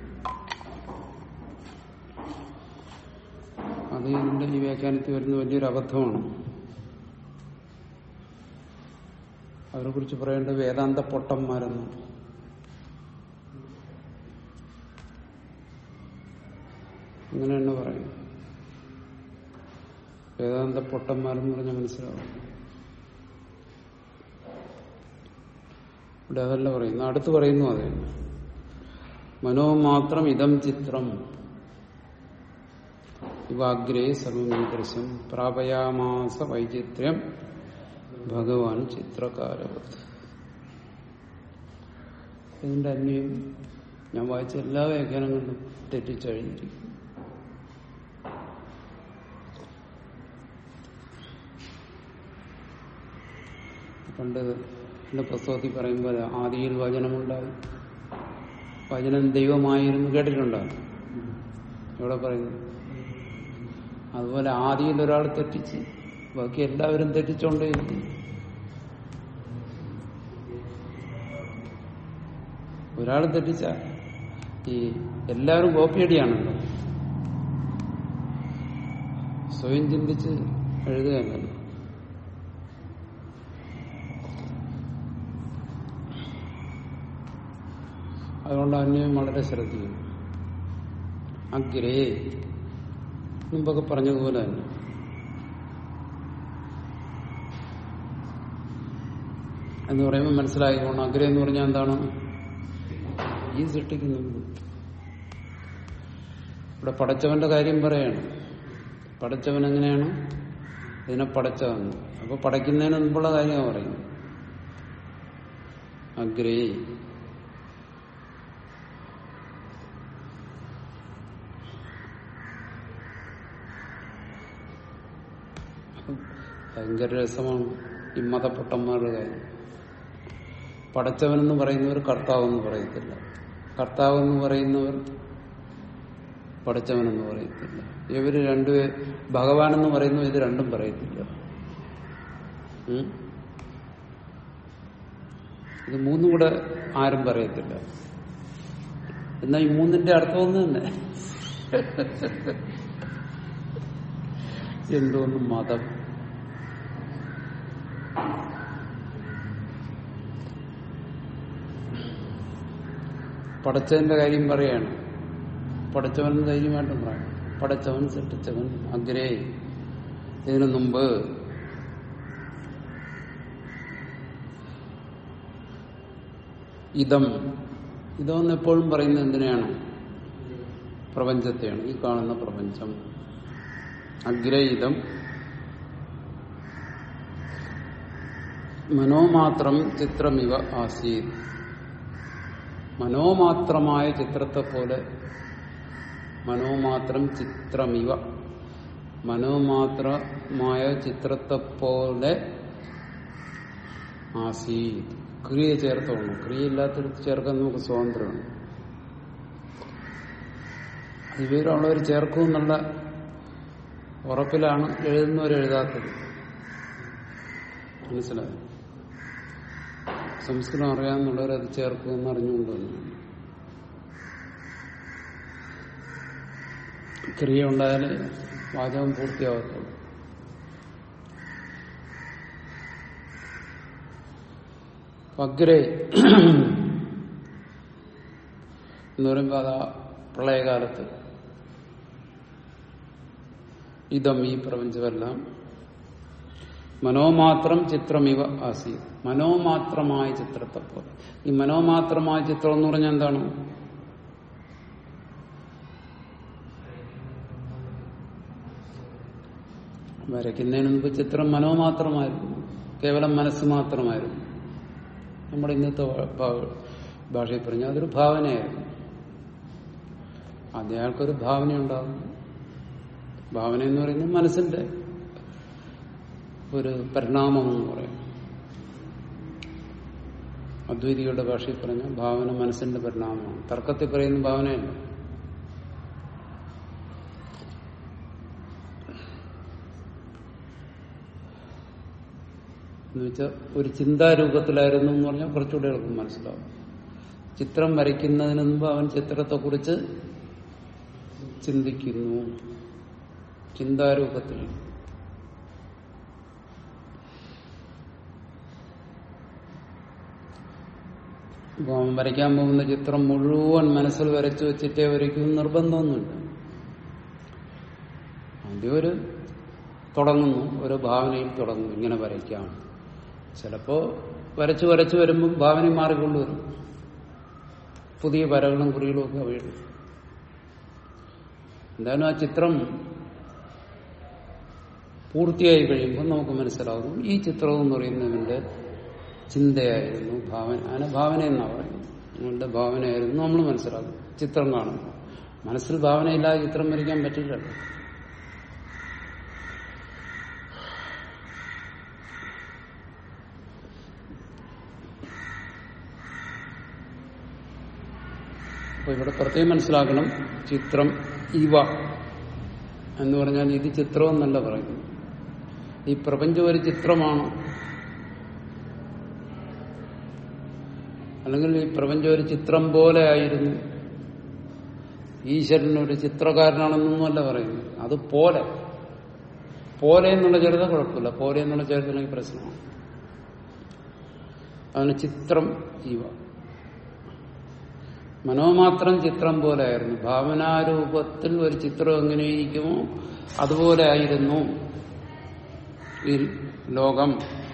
അത് ഇതിന്റെ ഈ വ്യാഖ്യാനത്തിൽ വരുന്ന വലിയൊരു അബദ്ധമാണ് അവരെ കുറിച്ച് പറയേണ്ടത് വേദാന്ത പൊട്ടന്മാരെന്ന് അങ്ങനെ തന്നെ പറയും വേദാന്ത പൊട്ടന്മാരെന്ന് പറഞ്ഞാൽ മനസ്സിലാവും ഇവിടെ അതല്ല പറയുന്നു അടുത്ത് പറയുന്നു അതെ മനോമാത്രം ഇതം ചിത്രം ഇവാഗ്രേ സർവമീദൃശം പ്രാപയാമാസ വൈചിത്ര്യം ഭഗവാൻ ചിത്രകാരവത് ഇതിന്റെ അന്യം ഞാൻ വായിച്ച എല്ലാ വ്യാഖ്യാനങ്ങളിലും തെറ്റിച്ചഴിഞ്ഞിരിക്കും പണ്ട് എന്റെ പുസ്തകത്തിൽ പറയുമ്പോൾ ആദിയിൽ വചനമുണ്ടായി വചനം ദൈവമായിരുന്നു കേട്ടിട്ടുണ്ടോ ഇവിടെ പറയുന്നു അതുപോലെ ആദിയിൽ ഒരാൾ തെറ്റിച്ച് ബാക്കി എല്ലാവരും തെറ്റിച്ചോണ്ടേയിരിക്കും ഒരാൾ തെറ്റിച്ച ഈ എല്ലാവരും കോപ്പിയടിയാണല്ലോ സ്വയം ചിന്തിച്ച് എഴുതുകയല്ലോ അതുകൊണ്ട് അന്യം വളരെ ശ്രദ്ധിക്കും അഗ്രേ മുമ്പൊക്കെ പറഞ്ഞതുപോലെ തന്നെ എന്ന് പറയുമ്പോൾ മനസ്സിലായിക്കോണം അഗ്രേ എന്ന് പറഞ്ഞാൽ എന്താണ് ഈ സൃഷ്ടിക്ക് മുമ്പ് ഇവിടെ പടച്ചവന്റെ കാര്യം പറയാണ് പടച്ചവൻ എങ്ങനെയാണ് ഇതിനെ പടച്ചവൻ അപ്പൊ പടയ്ക്കുന്നതിന് മുമ്പുള്ള കാര്യമാണ് പറയുന്നത് അഗ്രേ ഭയങ്കര രസമാണ് ഈ മതപ്പൊട്ടന്മാരുടെ കാര്യം പടച്ചവനെന്ന് പറയുന്നവർ കർത്താവെന്ന് പറയത്തില്ല കർത്താവെന്ന് പറയുന്നവർ പടച്ചവനെന്ന് പറയത്തില്ല ഇവര് രണ്ടുപേ ഭഗവാനെന്ന് പറയുന്നു ഇത് രണ്ടും പറയത്തില്ല ഉം? ഇത് മൂന്നും കൂടെ ആരും പറയത്തില്ല എന്നാൽ ഈ മൂന്നിന്റെ അർത്ഥം ഒന്ന് തന്നെ എന്തോന്നും മതം പടച്ചവന്റെ കാര്യം പറയാണ് പടച്ചവൻ ധൈര്യമായിട്ടും പറയാം പടച്ചവൻ സൃഷ്ടിച്ചവൻ അഗ്രേ ഇതിനു മുമ്പ് ഇതം ഇതെന്ന് എപ്പോഴും പറയുന്നത് എന്തിനെയാണ് പ്രപഞ്ചത്തെയാണ് ഈ കാണുന്ന പ്രപഞ്ചം അഗ്രേ ഇതം മനോമാത്രം ചിത്രമിവ ആസീത് മനോമാത്രമായ ചിത്രത്തെ പോലെ മനോമാത്രം ചിത്രമിവ മനോമാത്രമായ ചിത്രത്തെ പോലെ ആസീത് ക്രിയ ചേർത്തോണം ക്രിയ ഇല്ലാത്തടത്ത് ചേർക്കാൻ നമുക്ക് സ്വാതന്ത്ര്യമാണ് വിവരമുള്ളവർ ചേർക്കും എന്നുള്ള ഉറപ്പിലാണ് എഴുതുന്നവർ എഴുതാത്തത് മനസ്സിലായോ സംസ്കൃതം അറിയാമെന്നുള്ളവർ അത് ചേർക്കുമെന്ന് അറിഞ്ഞുകൊണ്ട് തന്നെ ക്രിയ ഉണ്ടായാലേ വാചകം പൂർത്തിയാവത്തുള്ളൂ അഗ്രേ എന്ന് പറയുമ്പോൾ അതാ പ്രളയകാലത്ത് ഇതം ഈ പ്രപഞ്ചമെല്ലാം മനോമാത്രം ചിത്രമിവ ആസി മനോമാത്രമായ ചിത്രത്തെ പോലെ ഈ മനോമാത്രമായ ചിത്രം എന്ന് പറഞ്ഞാൽ എന്താണ് വരയ്ക്കുന്നതിന് മുമ്പ് ചിത്രം മനോമാത്രമായിരുന്നു കേവലം മനസ്സ് മാത്രമായിരുന്നു നമ്മുടെ ഇന്നത്തെ ഭാ- ഭാഷയിൽ പറഞ്ഞാൽ അതൊരു ഭാവനയായിരുന്നു ആദ്യം അയാൾക്കൊരു ഭാവന ഉണ്ടാകും ഭാവന എന്ന് പറയുന്നത് മനസ്സിന്റെ ഒരു പരിണാമം എന്ന് പറയും അദ്വൈതികളുടെ ഭാഷയിൽ പറഞ്ഞാൽ ഭാവന മനസ്സിന്റെ പരിണാമമാണ് തർക്കത്തിൽ പറയുന്ന ഭാവനയല്ല എന്നുവെച്ചാൽ ഒരു ചിന്താരൂപത്തിലായിരുന്നു എന്ന് പറഞ്ഞാൽ കുറച്ചുകൂടെ എളുപ്പം മനസ്സിലാവും ചിത്രം വരയ്ക്കുന്നതിന് മുമ്പ് അവൻ ചിത്രത്തെക്കുറിച്ച് ചിന്തിക്കുന്നു ചിന്താരൂപത്തിൽ അപ്പൊ അവൻ വരയ്ക്കാൻ പോകുന്ന ചിത്രം മുഴുവൻ മനസ്സിൽ വരച്ചു വെച്ചിട്ടേ വരയ്ക്കും നിർബന്ധമൊന്നുമില്ല ആദ്യം ഒരു തുടങ്ങുന്നു ഒരു ഭാവനയിൽ തുടങ്ങുന്നു ഇങ്ങനെ വരയ്ക്കാം ചിലപ്പോ വരച്ചു വരച്ചു വരുമ്പം ഭാവന മാറിക്കൊണ്ടുവരും പുതിയ വരകളും കുറികളും ഒക്കെ വീഴും എന്തായാലും ആ ചിത്രം പൂർത്തിയായി കഴിയുമ്പോൾ നമുക്ക് മനസ്സിലാകും ഈ ചിത്രം എന്ന് പറയുന്നതിന്റെ ചിന്തയായിരുന്നു ഭാവന അതിനെ ഭാവന എന്നാ പറയുന്നത് നിങ്ങളുടെ ഭാവനയായിരുന്നു നമ്മൾ മനസ്സിലാക്കും ചിത്രം കാണുമ്പോൾ മനസ്സിൽ ഭാവനയില്ലാതെ ചിത്രം വരയ്ക്കാൻ പറ്റില്ലല്ലോ അപ്പൊ ഇവിടെ പ്രത്യേകം മനസ്സിലാക്കണം ചിത്രം ഇവ എന്ന് പറഞ്ഞാൽ ഇത് ചിത്രം എന്നല്ല പറയുന്നു ഈ പ്രപഞ്ചം ഒരു ചിത്രമാണ് അല്ലെങ്കിൽ ഈ പ്രപഞ്ചം ഒരു ചിത്രം പോലെ ആയിരുന്നു ഈശ്വരൻ ഒരു ചിത്രകാരനാണെന്നൊന്നുമല്ല പറയുന്നത് അത് പോലെ പോലെ എന്നുള്ള ചെറുത കുഴപ്പമില്ല പോലെ എന്നുള്ള ചെറുതിനെങ്കിൽ പ്രശ്നമാണ് അതിന് ചിത്രം ഇവ മനോമാത്രം ചിത്രം പോലെ ആയിരുന്നു ഭാവനാരൂപത്തിൽ ഒരു ചിത്രം എങ്ങനെയിരിക്കുമോ അതുപോലെ ആയിരുന്നു ഈ ലോകം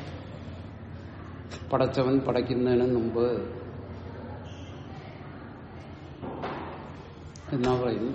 പടച്ചവൻ പടയ്ക്കുന്നതിന് മുമ്പ് എന്നാ പറയുന്നു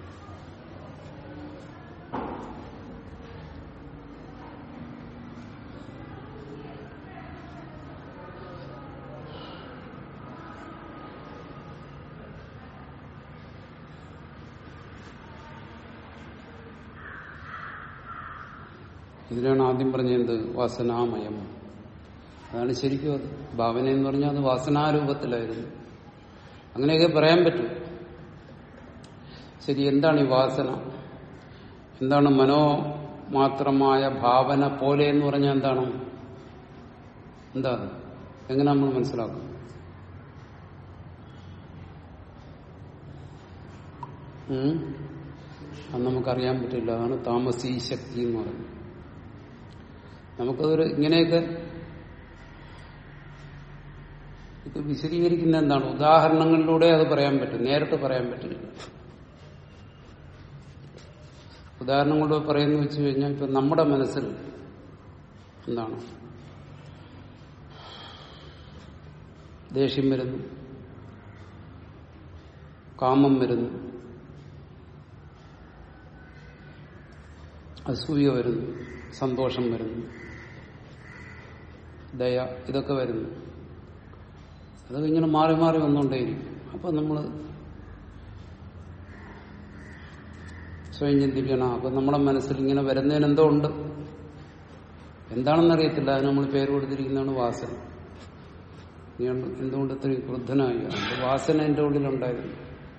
ഇതിനാണ് ആദ്യം പറഞ്ഞത് വാസനാമയം അതാണ് ശരിക്കും അത് ഭാവന എന്ന് പറഞ്ഞാൽ അത് വാസനാരൂപത്തിലായിരുന്നു അങ്ങനെയൊക്കെ പറയാൻ പറ്റും ശരി എന്താണ് ഈ വാസന എന്താണ് മനോമാത്രമായ ഭാവന പോലെ എന്ന് പറഞ്ഞാൽ എന്താണ് എന്താ അത്? എങ്ങനെ നമ്മൾ മനസ്സിലാക്കും ഉം? അത് നമുക്കറിയാൻ പറ്റില്ല അതാണ് താമസീ ശക്തി എന്ന് പറയുന്നത് നമുക്കതൊരു ഇങ്ങനെയൊക്കെ ഇത് വിശദീകരിക്കുന്ന എന്താണ് ഉദാഹരണങ്ങളിലൂടെ അത് പറയാൻ പറ്റും നേരിട്ട് പറയാൻ പറ്റില്ല ഉദാഹരണങ്ങളിലൂടെ പറയുന്നു വെച്ച് കഴിഞ്ഞാൽ ഇപ്പൊ നമ്മുടെ മനസ്സിൽ എന്താണ് ദേഷ്യം വരുന്നു കാമം വരുന്നു അസൂയ വരുന്നു സന്തോഷം വരുന്നു ദയ ഇതൊക്കെ വരുന്നു അതൊക്കെ ഇങ്ങനെ മാറി മാറി വന്നുകൊണ്ടേയിരിക്കും അപ്പൊ നമ്മൾ സ്വയം ചിന്തിക്കണം അപ്പൊ നമ്മുടെ മനസ്സിൽ ഇങ്ങനെ വരുന്നതിന് എന്തോ ഉണ്ട് എന്താണെന്നറിയത്തില്ല അതിന് നമ്മൾ പേര് കൊടുത്തിരിക്കുന്നതാണ് വാസന നീ എന്തുകൊണ്ട് ഇത്രയും ക്രുദ്ധനായി അത് വാസന എന്റെ ഉള്ളിലുണ്ടായിരുന്നു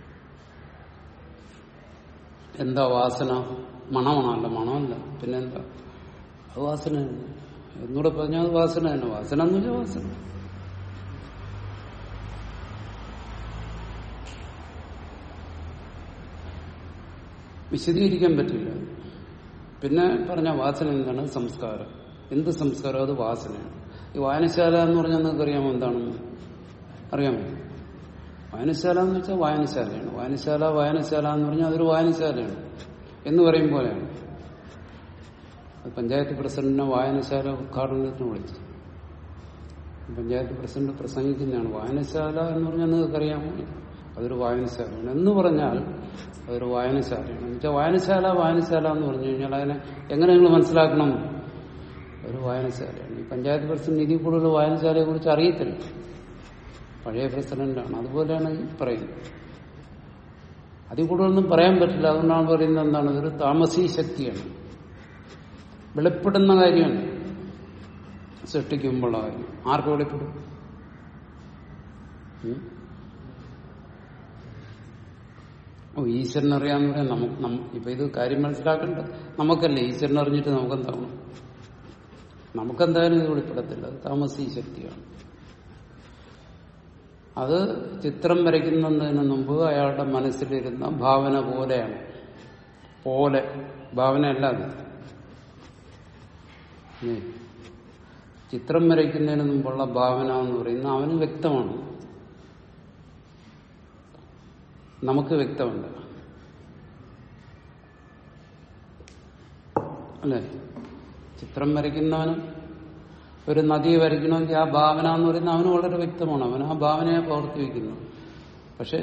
എന്താ വാസന മണമാണല്ല മണമല്ല പിന്നെന്താ അത് വാസന തന്നെ എന്നൂടെ പറഞ്ഞാൽ അത് വാസന തന്നെ വാസന എന്ന് വെച്ചാൽ വാസന വിശദീകരിക്കാൻ പറ്റില്ല പിന്നെ പറഞ്ഞ വാസന എന്താണ് സംസ്കാരം എന്ത് സംസ്കാരം അത് വാസനയാണ് ഈ വായനശാല എന്ന് പറഞ്ഞാൽ നിങ്ങൾക്ക് അറിയാമോ എന്താണെന്ന് അറിയാമോ വായനശാല എന്ന് വെച്ചാൽ വായനശാലയാണ് വായനശാല വായനശാല എന്ന് പറഞ്ഞാൽ അതൊരു വായനശാലയാണ് എന്ന് പറയും പോലെയാണ് അത് പഞ്ചായത്ത് പ്രസിഡന്റിനെ വായനശാല ഉദ്ഘാടനത്തിന് വിളിച്ചു പഞ്ചായത്ത് പ്രസിഡന്റ് പ്രസംഗിക്കുന്നതാണ് വായനശാല എന്ന് പറഞ്ഞാൽ നിങ്ങൾക്കറിയാമോ അതൊരു വായനശാലയാണ് എന്ന് പറഞ്ഞാൽ അതൊരു വായനശാലയാണ് എന്നുവെച്ചാൽ വായനശാല വായനശാല എന്ന് പറഞ്ഞു കഴിഞ്ഞാൽ അതിനെ എങ്ങനെ നിങ്ങൾ മനസ്സിലാക്കണം ഒരു വായനശാലയാണ് ഈ പഞ്ചായത്ത് പ്രസിഡന്റ് ഇതിൽ കൂടുതൽ വായനശാലയെ കുറിച്ച് അറിയത്തില്ല പഴയ പ്രസിഡന്റാണ് അതുപോലെയാണ് ഈ പറയുന്നത് അതിൽ കൂടുതലൊന്നും പറയാൻ പറ്റില്ല അതുകൊണ്ടാണ് പറയുന്നത് എന്താണ് ഇതൊരു താമസീ ശക്തിയാണ് വെളിപ്പെടുന്ന കാര്യമാണ് സൃഷ്ടിക്കുമ്പോഴുള്ള കാര്യം ആർക്ക് വെളിപ്പെടും ഉം? ഓ ഈശ്വരൻ അറിയാന്ന് പറയാൻ നമുക്ക് നമ്മ- ഇപ്പൊ ഇത് കാര്യം മനസ്സിലാക്കണ്ട നമുക്കല്ലേ ഈശ്വരൻ അറിഞ്ഞിട്ട് നമുക്കെന്താവണം നമുക്കെന്തായാലും ഇത് വെളിപ്പെടത്തില്ല അത് താമസീ ശക്തിയാണ് അത് ചിത്രം വരയ്ക്കുന്നതിന് മുമ്പ് അയാളുടെ മനസ്സിലിരുന്ന ഭാവന പോലെയാണ് പോലെ ഭാവനയല്ല അത് ഉം. ചിത്രം വരയ്ക്കുന്നതിന് മുമ്പുള്ള ഭാവന എന്ന് പറയുന്നത് അവന് വ്യക്തമാണ് നമുക്ക് വ്യക്തമല്ല അല്ലെ ചിത്രം വരയ്ക്കുന്നവന് ഒരു നദിയെ വരയ്ക്കണമെങ്കിൽ ആ ഭാവന എന്ന് പറയുന്നത് അവന് വളരെ വ്യക്തമാണ് അവൻ ആ ഭാവനയെ പ്രവർത്തിക്കുന്നു പക്ഷെ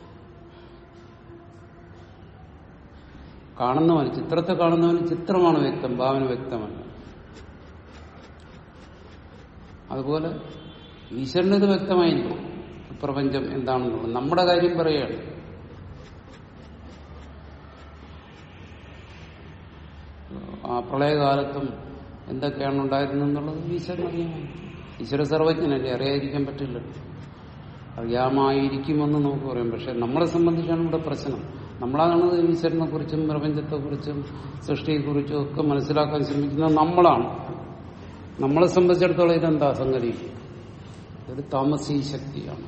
കാണുന്നവന് ചിത്രത്തെ കാണുന്നവന് ചിത്രമാണ് വ്യക്തം ഭാവന വ്യക്തമല്ല അതുപോലെ ഈശ്വരന് ഇത് വ്യക്തമായിരിക്കും പ്രപഞ്ചം എന്താണെന്നുള്ളത് നമ്മുടെ കാര്യം പറയുകയാണ് ആ പ്രളയകാലത്തും എന്തൊക്കെയാണ് ഉണ്ടായിരുന്നെന്നുള്ളത് ഈശ്വരൻ അറിയാമായിരിക്കും ഈശ്വര സർവജ്ഞനല്ലേ അറിയാതിരിക്കാൻ പറ്റില്ല അറിയാമായിരിക്കുമെന്ന് നമുക്ക് പറയാം പക്ഷെ നമ്മളെ സംബന്ധിച്ചാണ് ഇവിടെ പ്രശ്നം നമ്മളാണ് ഈശ്വരനെ കുറിച്ചും പ്രപഞ്ചത്തെക്കുറിച്ചും സൃഷ്ടിയെക്കുറിച്ചും ഒക്കെ മനസ്സിലാക്കാൻ ശ്രമിക്കുന്നത് നമ്മളാണ് നമ്മളെ സംബന്ധിച്ചിടത്തോളം ഇതെന്താ സംഗതി ഇതൊരു താമസീ ശക്തിയാണ്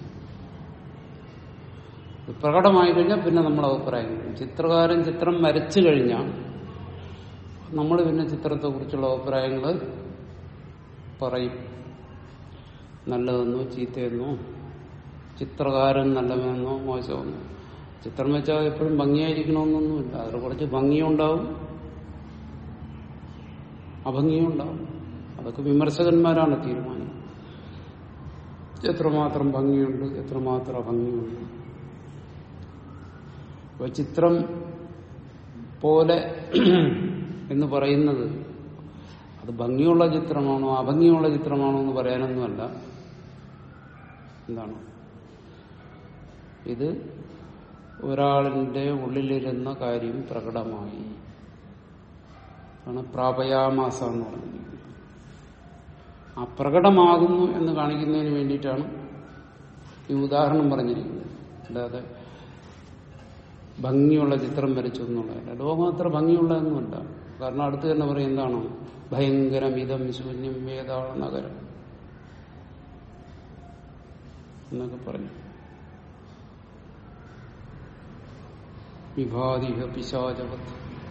ഇത് പ്രകടമായി കഴിഞ്ഞാൽ പിന്നെ നമ്മൾ അഭിപ്രായം പറയും. ചിത്രകാരൻ ചിത്രം വരച്ചു കഴിഞ്ഞാൽ നമ്മൾ പിന്നെ ചിത്രത്തെക്കുറിച്ചുള്ള അഭിപ്രായങ്ങൾ പറയും നല്ലതെന്നോ ചീത്തയെന്നോ ചിത്രകാരൻ നല്ലവനെന്നോ മോശമെന്നോ ചിത്രം വെച്ചാൽ എപ്പോഴും ഭംഗിയായിരിക്കണമെന്നൊന്നുമില്ല അതിൽ കുറച്ച് ഭംഗിയുണ്ടാവും അഭംഗിയും ഉണ്ടാവും അതൊക്കെ വിമർശകന്മാരാണ് തീരുമാനം എത്രമാത്രം ഭംഗിയുണ്ട് എത്രമാത്രം അഭംഗിയുണ്ട് അപ്പൊ ചിത്രം പോലെ എന്ന് പറയുന്നത് അത് ഭംഗിയുള്ള ചിത്രമാണോ അഭംഗിയുള്ള ചിത്രമാണോ എന്ന് പറയാനൊന്നുമല്ല എന്താണ് ഇത് ഒരാളിന്റെ ഉള്ളിലിരുന്ന കാര്യം പ്രകടമായി ആണ് പ്രാപയാമാസ എന്ന് പറഞ്ഞിരിക്കുന്നത് ആ പ്രകടമാകുന്നു എന്ന് കാണിക്കുന്നതിന് വേണ്ടിയിട്ടാണ് ഈ ഉദാഹരണം പറഞ്ഞിരിക്കുന്നത് അല്ലാതെ ഭംഗിയുള്ള ചിത്രം വരച്ചു എന്നുള്ളതല്ല ലോകം അത്ര ഭംഗിയുള്ളതൊന്നുമല്ല കാരണം അടുത്ത് തന്നെ പറയും എന്താണ് ഭയങ്കരം ഇതം ശൂന്യം വേതാള നഗരം എന്നൊക്കെ പറഞ്ഞു വിഭാതിക പിശാചവത്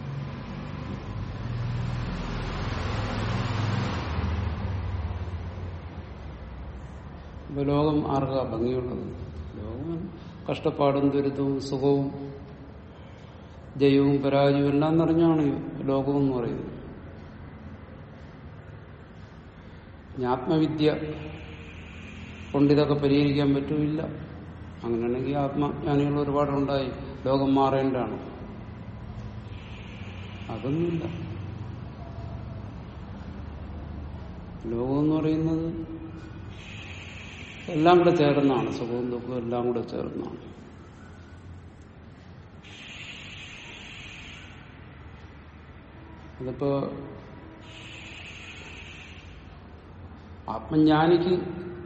ഇപ്പൊ ലോകം ആർക്കാ ഭംഗിയുള്ളത് ലോകം കഷ്ടപ്പാടും ദുരിതവും സുഖവും ജയവും പരാജയവും എല്ലാം നിറഞ്ഞാണ് ലോകം എന്ന് പറയുന്നത് ഇനി ആത്മവിദ്യ കൊണ്ട് ഇതൊക്കെ പരിഹരിക്കാൻ പറ്റുമില്ല അങ്ങനെയാണെങ്കിൽ ആത്മജ്ഞാനികൾ ഒരുപാടുണ്ടായി ലോകം മാറേണ്ടതാണ് അതൊന്നുമില്ല ലോകം എന്ന് പറയുന്നത് എല്ലാം കൂടെ ചേർന്നാണ് സുഖവും ദുഃഖവും എല്ലാം കൂടെ ചേർന്നാണ് അതിപ്പോ ആത്മജ്ഞാനിക്ക്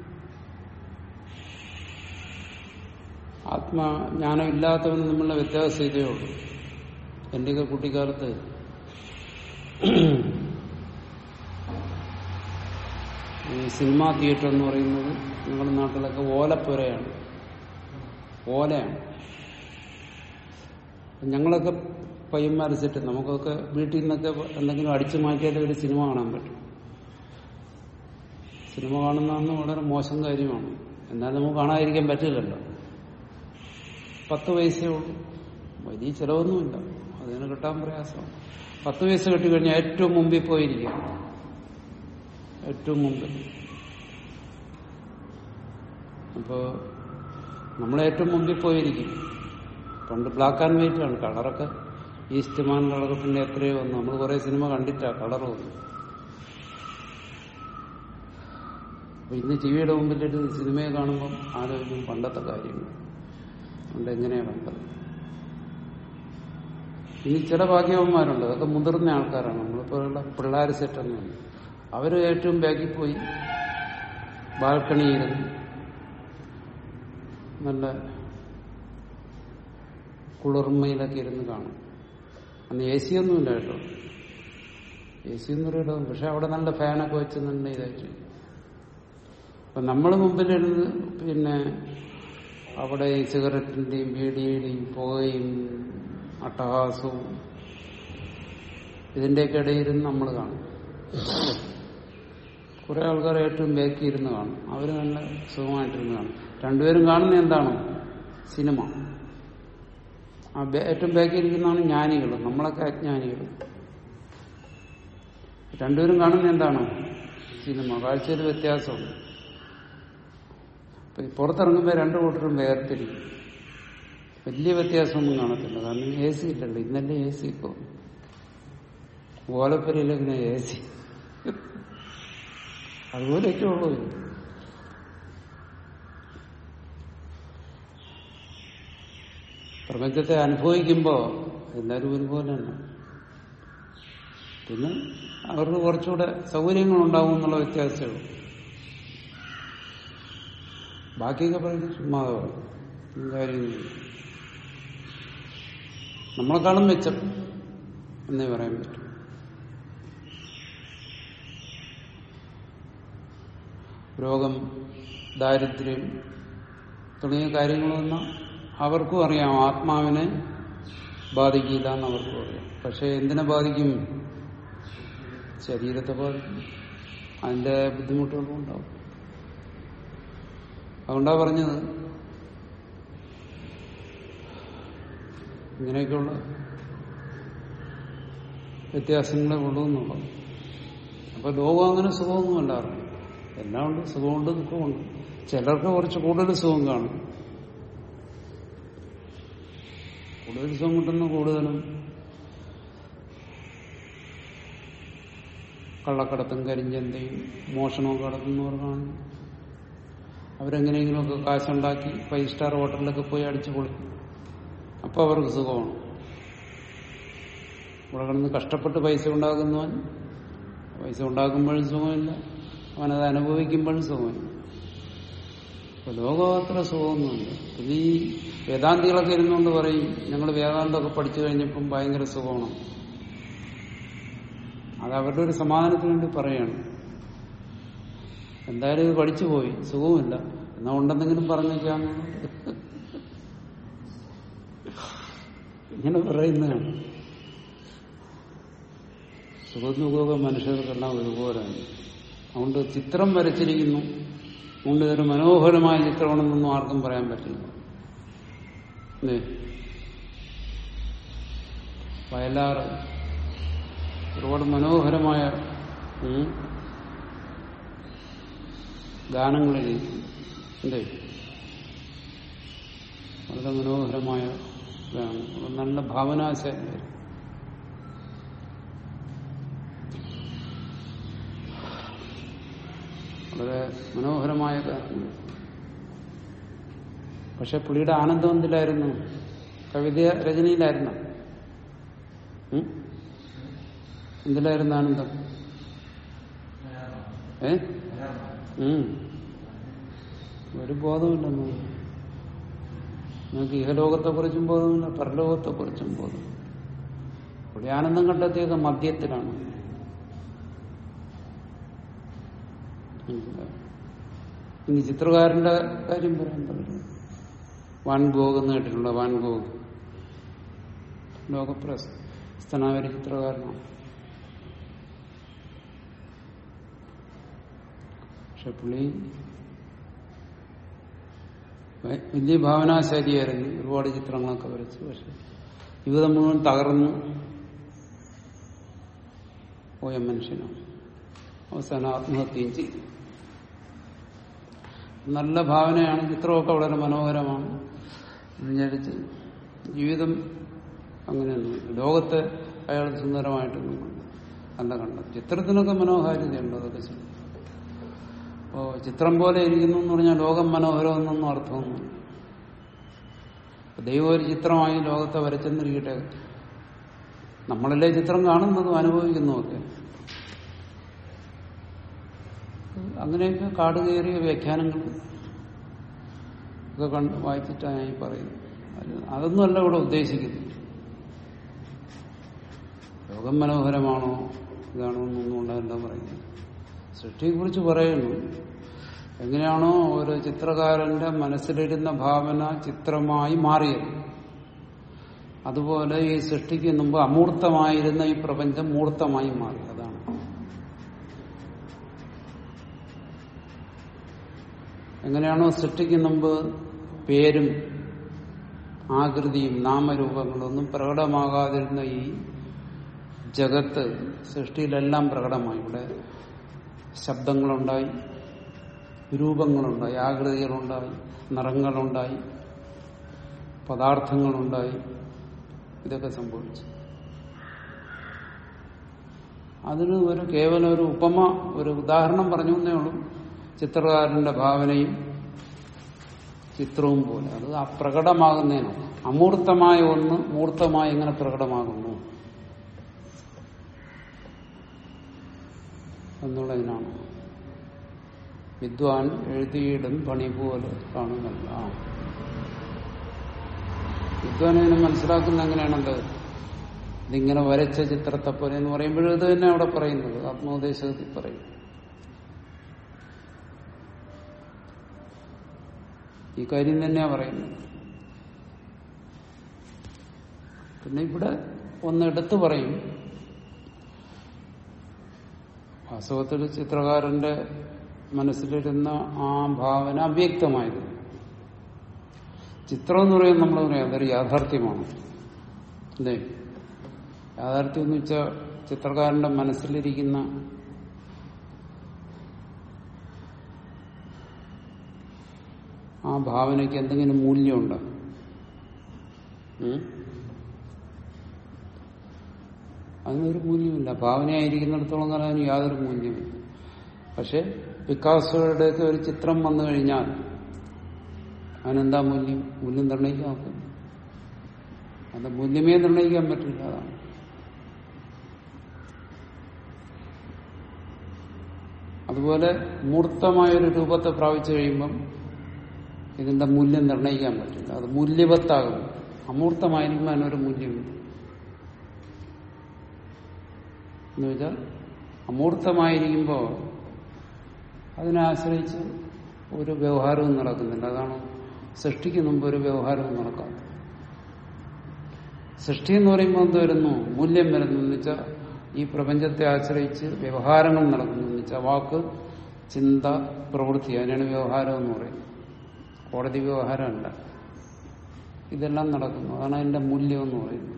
ആത്മജ്ഞാനം ഇല്ലാത്തവന് നമ്മളുടെ വ്യത്യാസം ഇതേ ഉള്ളൂ എന്റെയൊക്കെ കുട്ടിക്കാലത്ത് ഈ സിനിമാ തിയേറ്റർ എന്ന് പറയുന്നത് നിങ്ങളുടെ നാട്ടിലൊക്കെ ഓലപ്പുരയാണ് ഓലയാണ് ഞങ്ങളൊക്കെ പയ്യന്മാർ സെറ്റ് നമുക്കൊക്കെ വീട്ടിൽ നിന്നൊക്കെ എന്തെങ്കിലും അടിച്ചു മാറ്റിയാലേ ഒരു സിനിമ കാണാൻ പറ്റും സിനിമ കാണുന്നതെന്ന് വളരെ മോശം കാര്യമാണ് എന്നാൽ നമുക്ക് കാണാതിരിക്കാൻ പറ്റില്ലല്ലോ പത്ത് പൈസയേ ഉള്ളൂ വലിയ ചിലവൊന്നുമില്ല അതിന് കിട്ടാൻ പ്രയാസമാണ് പത്ത് പൈസ കിട്ടിക്കഴിഞ്ഞാൽ ഏറ്റവും മുമ്പിൽ പോയിരിക്കാം ഏറ്റവും മുമ്പിൽ അപ്പോ നമ്മൾ ഏറ്റവും മുമ്പിൽ പോയിരിക്കും പണ്ട് ബ്ലാക്ക് ആൻഡ് വൈറ്റ് ആണ് കളറൊക്കെ ഈസ്റ്റ് മാൻ കളർ പിന്നെ എത്രയോ വന്നു നമ്മൾ കുറെ സിനിമ കണ്ടിട്ടാ കളർ വന്നു അപ്പൊ ഇന്ന് ടിവിയുടെ മുമ്പിലിട്ട് സിനിമയെ കാണുമ്പം ആലോചിക്കും പണ്ടത്തെ കാര്യങ്ങൾ അതുകൊണ്ട് എങ്ങനെയാ കണ്ടത് ഇനി ചില ഭാഗ്യവന്മാരുണ്ട് അതൊക്കെ മുതിർന്ന ആൾക്കാരാണ് നമ്മളിപ്പോഴുള്ള പിള്ളേർ സെറ്റൊന്നുമില്ല അവർ ഏറ്റവും ബാക്കിൽ പോയി ബാൽക്കണിയിരുന്ന് നല്ല കുളിർമയിലൊക്കെ ഇരുന്ന് കാണും അന്ന് എ സി ഒന്നുമില്ല കേട്ടോ എ സി ഒന്നും പറയട്ടോ പക്ഷെ അവിടെ നല്ല ഫാനൊക്കെ വെച്ച് നല്ല ഇതായിട്ട് അപ്പൊ നമ്മൾ മുമ്പിലിരുന്ന് പിന്നെ അവിടെ ഈ സിഗരറ്റിന്റെയും ബീഡിയുടെയും പുകയും അട്ടഹാസവും ഇതിന്റെയൊക്കെ ഇടയിരുന്ന് നമ്മൾ കാണും കുറെ ആൾക്കാർ ഏറ്റവും ബാക്കി ഇരുന്ന് കാണും അവർ നല്ല സുഖമായിട്ടിരുന്ന് കാണും രണ്ടുപേരും കാണുന്ന എന്താണ് സിനിമ ആ ബേ- ഏറ്റവും ബാക്കി ഇരിക്കുന്നതാണ് ജ്ഞാനികൾ നമ്മളൊക്കെ അജ്ഞാനികൾ രണ്ടുപേരും കാണുന്ന എന്താണ് സിനിമ കാഴ്ചയിൽ വ്യത്യാസമുണ്ട് അപ്പൊ ഈ പുറത്തിറങ്ങുമ്പോൾ രണ്ടു കൂട്ടരും വേർതിരിക്കും വലിയ വ്യത്യാസമൊന്നും കാണത്തില്ല കാരണം എ സി ഇല്ലല്ലോ ഇന്നല്ലേ എ സി ഇപ്പോ ഓലപ്പുരയിൽ ഇങ്ങനെ എ സി അതുപോലെയൊക്കെ ഉള്ളൂ ഇത്. പ്രപഞ്ചത്തെ അനുഭവിക്കുമ്പോ എല്ലാവരും ഒരുപോലെ തന്നെ പിന്നെ അവർക്ക് കുറച്ചുകൂടെ സൗകര്യങ്ങൾ ഉണ്ടാവും എന്നുള്ള വ്യത്യാസമേ ഉള്ളൂ ബാക്കിയൊക്കെ പറയുന്നത് ചുമ്മാതെ പറയും കാര്യമൊന്നുമില്ല നമ്മളെക്കാളും മെച്ചം എന്നേ പറയാൻ പറ്റും രോഗം ദാരിദ്ര്യം തുടങ്ങിയ കാര്യങ്ങളൊന്നും അവർക്കും അറിയാം ആത്മാവിനെ ബാധിക്കില്ല എന്ന് അവർക്കും അറിയാം പക്ഷെ എന്തിനെ ബാധിക്കും ശരീരത്തെ ബാധിക്കും അതിന്റെ ബുദ്ധിമുട്ടുകളും ഉണ്ടാവും അതുകൊണ്ടാ പറഞ്ഞത് ഇങ്ങനെയൊക്കെയുള്ള വ്യത്യാസങ്ങളെ ഉള്ളൂ എന്നുള്ളത് അപ്പൊ ലോകം അങ്ങനെ സുഖമൊന്നുമല്ല അറിയാം എല്ലാം ഉണ്ട് സുഖമുണ്ട് ദുഃഖമുണ്ട് ചിലർക്ക് കുറച്ച് കൂടുതൽ സുഖം കാണും കൂടുതൽ സുഖം കിട്ടുന്ന കൂടുതലും കള്ളക്കടത്തും കരിഞ്ചന്തയും മോഷണവും കടത്തുന്നവർക്കാണ് അവരെങ്ങനെയെങ്കിലുമൊക്കെ കാശുണ്ടാക്കി ഫൈവ് സ്റ്റാർ ഹോട്ടലിലൊക്കെ പോയി അടിച്ചു പൊളിക്കും അപ്പോൾ അവർക്ക് സുഖമാണ് ഇവിടെ കിടന്ന് കഷ്ടപ്പെട്ട് പൈസ ഉണ്ടാക്കുന്നവൻ പൈസ ഉണ്ടാക്കുമ്പോഴും സുഖമില്ല അവനത് അനുഭവിക്കുമ്പോഴും സുഖമില്ല അപ്പൊ ലോകം അത്ര സുഖമൊന്നുമില്ല പിന്നെ ഈ വേദാന്തികളൊക്കെ ഇരുന്നുകൊണ്ട് പറയും ഞങ്ങൾ വേദാന്തമൊക്കെ പഠിച്ചു കഴിഞ്ഞപ്പം ഭയങ്കര സുഖമാണ് അത് അവരുടെ ഒരു സമാധാനത്തിന് വേണ്ടി പറയാണ് എന്തായാലും ഇത് പഠിച്ചു പോയി സുഖവുമില്ല എന്നാ ഉണ്ടെന്നെങ്കിലും പറഞ്ഞേക്കാന്ന് ഇങ്ങനെ പറയുന്നതാണ് സുഖദുഃഖമൊക്കെ മനുഷ്യർക്കെല്ലാം ഒരുപോലെയാണ് അതുകൊണ്ട് ചിത്രം വരച്ചിരിക്കുന്നു അതുകൊണ്ട് ഇതൊരു മനോഹരമായ ചിത്രമാണെന്നൊന്നും ആർക്കും പറയാൻ പറ്റില്ല അല്ലേ വയലാറ് ഒരുപാട് മനോഹരമായ ഉം, ഗാനങ്ങൾ എഴുതി അല്ലേ വളരെ മനോഹരമായ ഗാനങ്ങൾ നല്ല ഭാവനാശാലി വളരെ മനോഹരമായ ഗാനങ്ങൾ പക്ഷെ പുള്ളിയുടെ ആനന്ദം എന്തിലായിരുന്നു കവിത രചനയിലായിരുന്നു ഉം? എന്തിലായിരുന്നു ആനന്ദം ഏ ഉം. ഒരു ബോധമില്ലെന്ന് നിങ്ങൾക്ക് ഇഹലോകത്തെക്കുറിച്ചും ബോധമില്ല പരലോകത്തെക്കുറിച്ചും ബോധം പുള്ളി ആനന്ദം കണ്ടെത്തിയത് മദ്യത്തിലാണ് ഇനി ചിത്രകാരന്റെ കാര്യം പറയാൻ പറ്റില്ല വാൻ ഗോഗ് എന്ന് കേട്ടിട്ടുണ്ടോ വാൻ ഗോഗ് ലോകപ്രസ്ഥനായ ഒരു ചിത്രകാരനാണ് പക്ഷെ പുള്ളി വ- വലിയ ഭാവനാശാലിയായിരുന്നു ഒരുപാട് ചിത്രങ്ങളൊക്കെ വരച്ചു പക്ഷെ ജീവിതം മുഴുവൻ തകർന്നു പോയ മനുഷ്യനാണ് അവസാനം ആത്മഹത്യയും ചെയ്തു നല്ല ഭാവനയാണ് ചിത്രമൊക്കെ വളരെ മനോഹരമാണ് എന്ന് വിചാരിച്ച് ജീവിതം അങ്ങനെയൊന്നും ലോകത്തെ അയാൾ സുന്ദരമായിട്ടൊന്നും കണ്ടു. അല്ല കണ്ടത് ചിത്രത്തിനൊക്കെ മനോഹാരിതയുണ്ട് അതൊക്കെ ശരി ഓ ചിത്രം പോലെ ഇരിക്കുന്നു എന്ന് പറഞ്ഞാൽ ലോകം മനോഹരമെന്നൊന്നും അർത്ഥമൊന്നുമില്ല ദൈവം ഒരു ചിത്രമായി ലോകത്തെ വരച്ചെന്നിരിക്കട്ടെ നമ്മളല്ലേ ചിത്രം കാണുന്നതും അനുഭവിക്കുന്നതുമൊക്കെ അങ്ങനെയൊക്കെ കാട് കയറിയ വ്യാഖ്യാനങ്ങൾ ഒക്കെ കണ്ട് വായിച്ചിട്ടാണ് ഞാൻ ഈ പറയുന്നത് അത് അതൊന്നുമല്ല ഇവിടെ ഉദ്ദേശിക്കുന്നത് ലോകം മനോഹരമാണോ ഇതാണോ എന്നൊന്നും കൊണ്ടല്ല പറയുന്നത് സൃഷ്ടിയെക്കുറിച്ച് പറയുന്നു എങ്ങനെയാണോ ഒരു ചിത്രകാരന്റെ മനസ്സിലിരുന്ന ഭാവന ചിത്രമായി മാറിയത് അതുപോലെ ഈ സൃഷ്ടിക്ക് മുമ്പ് അമൂർത്തമായിരുന്ന ഈ പ്രപഞ്ചം മൂർത്തമായി മാറി അതാണ് എങ്ങനെയാണോ സൃഷ്ടിക്ക് മുമ്പ് പേരും ആകൃതിയും നാമരൂപങ്ങളൊന്നും പ്രകടമാകാതിരുന്ന ഈ ജഗത്ത് സൃഷ്ടിയിലെല്ലാം പ്രകടമായി ഇവിടെ ശബ്ദങ്ങളുണ്ടായി രൂപങ്ങളുണ്ടായി ആകൃതികളുണ്ടായി നിറങ്ങളുണ്ടായി പദാർത്ഥങ്ങളുണ്ടായി ഇതൊക്കെ സംഭവിച്ചു അതിന് ഒരു കേവലം ഒരു ഉപമ ഒരു ഉദാഹരണം പറഞ്ഞു എന്നേ ഉള്ളൂ ചിത്രകാരന്റെ ഭാവനയും ചിത്രവും പോലെ അത് അപ്രകടമാകുന്നതിനോ അമൂർത്തമായ ഒന്ന് മൂർത്തമായി എങ്ങനെ പ്രകടമാകുന്നു എന്നുള്ളതിനാണ് വിദ്വാൻ എഴുതിയിടും പണി പോലെ കാണുമല്ല വിദ്വാൻ ഇതിനെ മനസ്സിലാക്കുന്ന എങ്ങനെയാണത് ഇതിങ്ങനെ വരച്ച ചിത്രത്തെ പോലെ എന്ന് പറയുമ്പോഴും ഇത് തന്നെ അവിടെ പറയുന്നത് ആത്മോപദേശത്തിൽ പറയും ഈ കാര്യം തന്നെയാ പറയുന്നത് പിന്നെ ഇവിടെ ഒന്ന് എടുത്തു പറയും വാസ്തവത്തിൽ ചിത്രകാരന്റെ മനസ്സിലിരുന്ന ആ ഭാവന അവ്യക്തമായത് ചിത്രം എന്ന് പറയുന്നത് നമ്മൾ പറയാം അതൊരു യാഥാർത്ഥ്യമാണ് അല്ലേ യാഥാർത്ഥ്യം എന്ന് വെച്ചാൽ ചിത്രകാരന്റെ മനസ്സിലിരിക്കുന്ന ആ ഭാവനയ്ക്ക് എന്തെങ്കിലും മൂല്യമുണ്ടോ ഉം? അതിനൊരു മൂല്യമില്ല ഭാവനയായിരിക്കുന്നിടത്തോളം കാലം അതിന് യാതൊരു മൂല്യമില്ല പക്ഷെ പിക്കാസോയുടെയൊക്കെ ഒരു ചിത്രം വന്നു കഴിഞ്ഞാൽ അതിനെന്താ മൂല്യം മൂല്യം നിർണ്ണയിക്കാൻ നോക്കും അതിന്റെ മൂല്യമേ നിർണ്ണയിക്കാൻ പറ്റില്ല അതാണ് അതുപോലെ മൂർത്തമായൊരു രൂപത്തെ പ്രാപിച്ചു കഴിയുമ്പം ഇതിന്റെ മൂല്യം നിർണ്ണയിക്കാൻ പറ്റില്ല അത് മൂല്യവത്താകും അമൂർത്തമായിരിക്കുമ്പോൾ അതിനൊരു മൂല്യമില്ല എന്ന് വെച്ചാൽ അമൂർത്തമായിരിക്കുമ്പോൾ അതിനെ ആശ്രയിച്ച് ഒരു വ്യവഹാരവും നടക്കുന്നില്ല അതാണ് സൃഷ്ടിക്ക് മുമ്പ് ഒരു വ്യവഹാരവും നടക്കാം സൃഷ്ടി എന്ന് പറയുമ്പോൾ എന്ത് വരുന്നു മൂല്യം വരുന്നു എന്ന് വെച്ചാൽ ഈ പ്രപഞ്ചത്തെ ആശ്രയിച്ച് വ്യവഹാരങ്ങൾ നടക്കുന്നു എന്ന് വെച്ചാൽ വാക്ക് ചിന്ത പ്രവൃത്തി അതിനാണ് വ്യവഹാരം എന്ന് പറയുന്നത് കോടതി വ്യവഹാരമല്ല ഇതെല്ലാം നടക്കുന്നു അതാണ് അതിന്റെ മൂല്യം എന്ന് പറയുന്നത്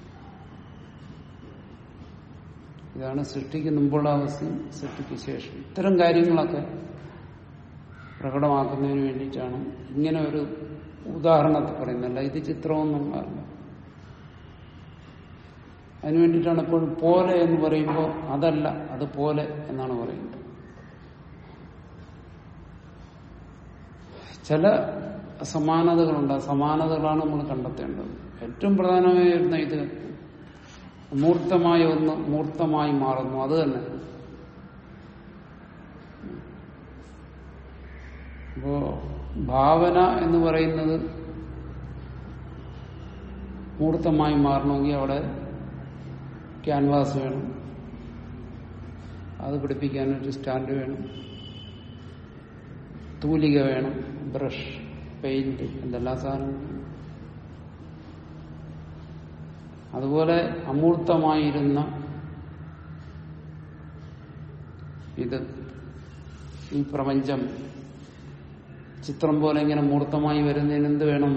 ഇതാണ് സൃഷ്ടിക്ക് മുമ്പുള്ള അവസ്ഥയും സൃഷ്ടിക്ക് ശേഷം ഇത്തരം കാര്യങ്ങളൊക്കെ പ്രകടമാക്കുന്നതിന് വേണ്ടിയിട്ടാണ് ഇങ്ങനെ ഒരു ഉദാഹരണത്തെ പറയുന്നല്ല ഇത് ചിത്രമൊന്നുമല്ല അതിനു വേണ്ടിയിട്ടാണ് എപ്പോഴും പോലെ എന്ന് പറയുമ്പോൾ അതല്ല അത് പോലെ എന്നാണ് പറയുന്നത് ചില സമാനതകളുണ്ട് ആ സമാനതകളാണ് നമ്മൾ കണ്ടെത്തേണ്ടത് ഏറ്റവും പ്രധാനമായി വരുന്ന ഇത് മൂർത്തമായ ഒന്ന് മൂർത്തമായി മാറുന്നു അത് തന്നെ അപ്പോ ഭാവന എന്ന് പറയുന്നത് മൂർത്തമായി മാറണമെങ്കിൽ അവിടെ ക്യാൻവാസ് വേണം അത് പിടിപ്പിക്കാനൊരു സ്റ്റാൻഡ് വേണം തൂലിക വേണം ബ്രഷ് പെയിന്റ് എന്തെല്ലാം സാധനങ്ങൾ അതുപോലെ അമൂർത്തമായിരുന്ന ഇത് ഈ പ്രപഞ്ചം ചിത്രം പോലെ ഇങ്ങനെ മൂർത്തമായി വരുന്നതിന് എന്ത് വേണം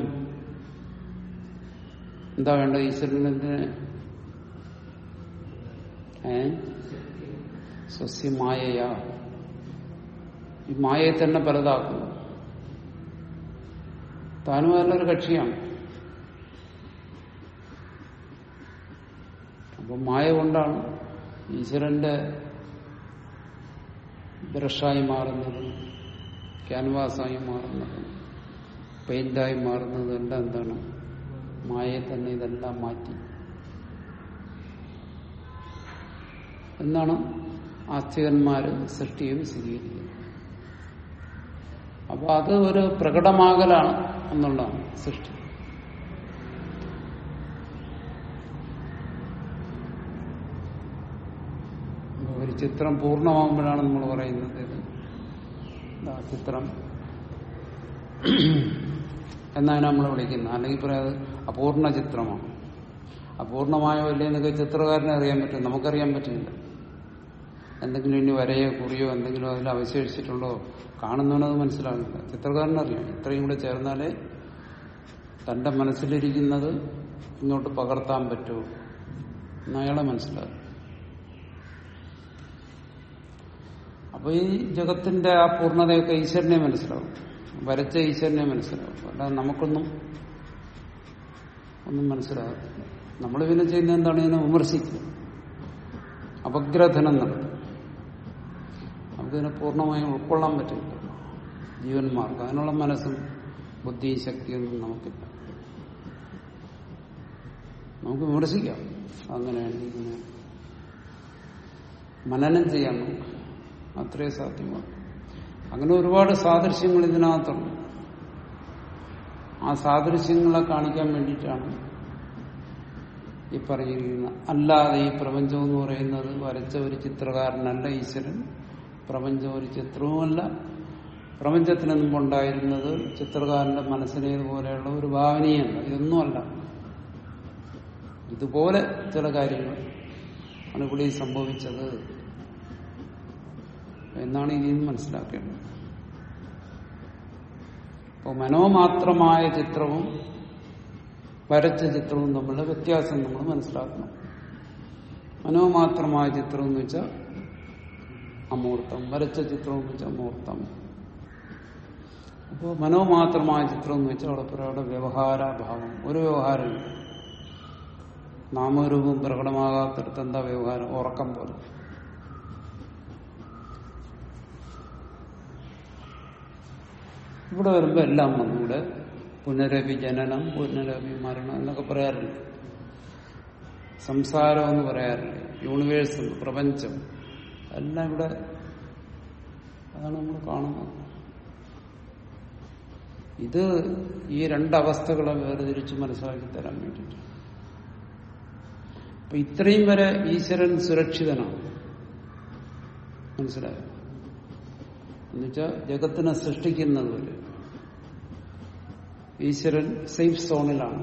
എന്താ വേണ്ടത് ഈശ്വരന് എന്തിന് ഏ സ്വസ്യമായയാ ഈ മായയെ തന്നെ പലതാക്കുന്നു താനും നല്ലൊരു കക്ഷിയാണ് അപ്പൊ മായ കൊണ്ടാണ് ഈശ്വരന്റെ ബ്രഷായി മാറുന്നത് ക്യാൻവാസായി മാറുന്നത് പെയിന്റായി മാറുന്നത് എല്ലാം എന്താണ് മായയെ തന്നെ ഇതെല്ലാം മാറ്റി എന്നാണ് ആസ്തികന്മാര് സൃഷ്ടിയും സ്വീകരിക്കുന്നത് അപ്പൊ അത് ഒരു പ്രകടമാകലാണ് എന്നുള്ളതാണ് സൃഷ്ടി ഒരു ചിത്രം പൂർണ്ണമാകുമ്പോഴാണ് നമ്മൾ പറയുന്നത് ഇത് ഇതാ ചിത്രം എന്നാണ് നമ്മൾ വിളിക്കുന്നത് അല്ലെങ്കിൽ പറയാത് അപൂർണ ചിത്രമാണ് അപൂർണമായോ അല്ലേ എന്നൊക്കെ ചിത്രകാരനെ അറിയാൻ പറ്റും നമുക്കറിയാൻ പറ്റില്ല എന്തെങ്കിലും ഇനി വരയോ കുറിയോ എന്തെങ്കിലും അതിൽ അവശേഷിച്ചിട്ടുണ്ടോ കാണുന്നവനത് മനസ്സിലാകില്ല ചിത്രകാരനറിയാം ഇത്രയും കൂടെ ചേർന്നാലേ തന്റെ മനസ്സിലിരിക്കുന്നത് ഇങ്ങോട്ട് പകർത്താൻ പറ്റുമോ എന്നയാളെ മനസ്സിലാകും അപ്പൊ ഈ ജഗത്തിന്റെ ആ പൂർണ്ണതയൊക്കെ ഈശ്വരനെ മനസ്സിലാവും വരച്ച ഈശ്വരനെ മനസ്സിലാവും അല്ലാതെ നമുക്കൊന്നും ഒന്നും മനസ്സിലാകത്തില്ല നമ്മൾ പിന്നെ ചെയ്യുന്ന എന്താണ് ഇതിനെ വിമർശിക്കുക അപഗ്രഥനം നടത്തും നമുക്കിതിനെ പൂർണ്ണമായും ഉൾക്കൊള്ളാൻ പറ്റില്ല ജീവന്മാർക്ക് അതിനുള്ള മനസ്സും ബുദ്ധിയും ശക്തിയൊന്നും നമുക്കില്ല നമുക്ക് വിമർശിക്കാം അങ്ങനെയാണ് ഇങ്ങനെ മനനം ചെയ്യാൻ നോക്കാം അത്രേ സാധ്യമാണ് അങ്ങനെ ഒരുപാട് സാദൃശ്യങ്ങൾ ഇതിനകത്തുണ്ട് ആ സാദൃശ്യങ്ങളെ കാണിക്കാൻ വേണ്ടിയിട്ടാണ് ഈ പറഞ്ഞിരിക്കുന്നത് അല്ലാതെ ഈ പ്രപഞ്ചം എന്ന് പറയുന്നത് വരച്ച ഒരു ചിത്രകാരനല്ല ഈശ്വരൻ പ്രപഞ്ചം ഒരു ചിത്രവുമല്ല പ്രപഞ്ചത്തിന് മുമ്പുണ്ടായിരുന്നത് ചിത്രകാരന്റെ മനസ്സിനേതുപോലെയുള്ള ഒരു ഭാവനയല്ല ഇതൊന്നുമല്ല ഇതുപോലെ ചില കാര്യങ്ങൾ ആണ് ഇവിടെ ഈ സംഭവിച്ചത് എന്നാണ് ഇതിൽ നിന്ന് മനസ്സിലാക്കേണ്ടത് അപ്പോൾ മനോമാത്രമായ ചിത്രവും വരച്ച ചിത്രവും തമ്മിലുള്ള വ്യത്യാസം നമ്മൾ മനസ്സിലാക്കണം മനോമാത്രമായ ചിത്രം എന്ന് വെച്ചാൽ അമൂർത്തം വരച്ച ചിത്രം എന്ന് വെച്ചാൽ അമൂർത്തം അപ്പോൾ മനോമാത്രമായ ചിത്രം എന്ന് വെച്ചാൽ അവിടെ ഒരാളുടെ വ്യവഹാരഭാവം ഒരു വ്യവഹാരമില്ല നാമരൂപം പ്രകടമാകാത്തടത്ത് എന്താ വ്യവഹാരം ഉറക്കം പോലെ ഇവിടെ വരുമ്പോൾ എല്ലാം വന്നു ഇവിടെ പുനരഭി ജനനം പുനരഭി മരണം എന്നൊക്കെ പറയാറില്ല സംസാരം എന്ന് പറയാറില്ല യൂണിവേഴ്സ് പ്രപഞ്ചം എല്ലാം ഇവിടെ അതാണ് നമ്മൾ കാണുന്നത് ഇത് ഈ രണ്ടവസ്ഥകളെ വേർതിരിച്ച് മനസ്സിലാക്കി തരാൻ വേണ്ടിയിട്ട് അപ്പൊ ഇത്രയും വരെ ഈശ്വരൻ സുരക്ഷിതനാണ് മനസ്സിലായോ എന്നുവെച്ചാൽ ജഗത്തിനെ സൃഷ്ടിക്കുന്നത് വരെ ഈശ്വരൻ സേഫ് സോണിലാണ്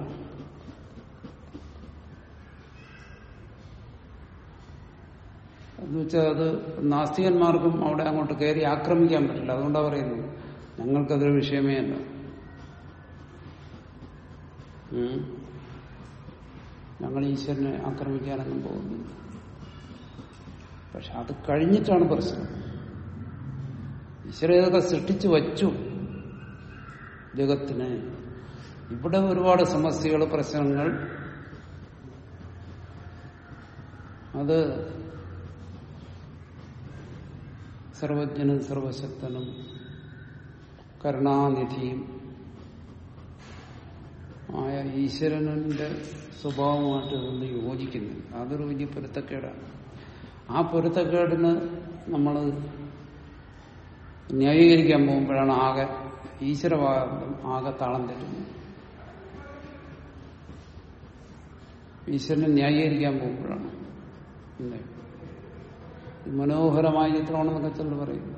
എന്നുവെച്ചാൽ അത് നാസ്തികന്മാർക്കും അവിടെ അങ്ങോട്ട് കയറി ആക്രമിക്കാൻ പറ്റില്ല അതുകൊണ്ടാണ് പറയുന്നത് ഞങ്ങൾക്കതൊരു വിഷയമേ അല്ല ഉം. ഞങ്ങൾ ഈശ്വരനെ ആക്രമിക്കാനൊന്നും പോകുന്നു പക്ഷെ അത് കഴിഞ്ഞിട്ടാണ് പ്രശ്നം ഈശ്വരൻ ഇതൊക്കെ സൃഷ്ടിച്ചു വച്ചു ജഗത്തിനെ ഇവിടെ ഒരുപാട് സമസ്യകൾ പ്രശ്നങ്ങൾ അത് സർവജ്ഞനും സർവശക്തനും കരുണാനിധിയും ആയ ഈശ്വരന്റെ സ്വഭാവമായിട്ട് ഇതൊന്നും യോജിക്കുന്നില്ല അതൊരു വലിയ പൊരുത്തക്കേടാണ് ആ പൊരുത്തക്കേടിന് നമ്മൾ ന്യായീകരിക്കാൻ പോകുമ്പോഴാണ് ആകെ ഈശ്വരവാദം ആകെ താളം തെറ്റുന്നത് ഈശ്വരനെ ന്യായീകരിക്കാൻ പോകുമ്പോഴാണ് അല്ലേ ഇത് മനോഹരമായ ചിത്രമാണെന്നൊക്കെ ചിലർ പറയും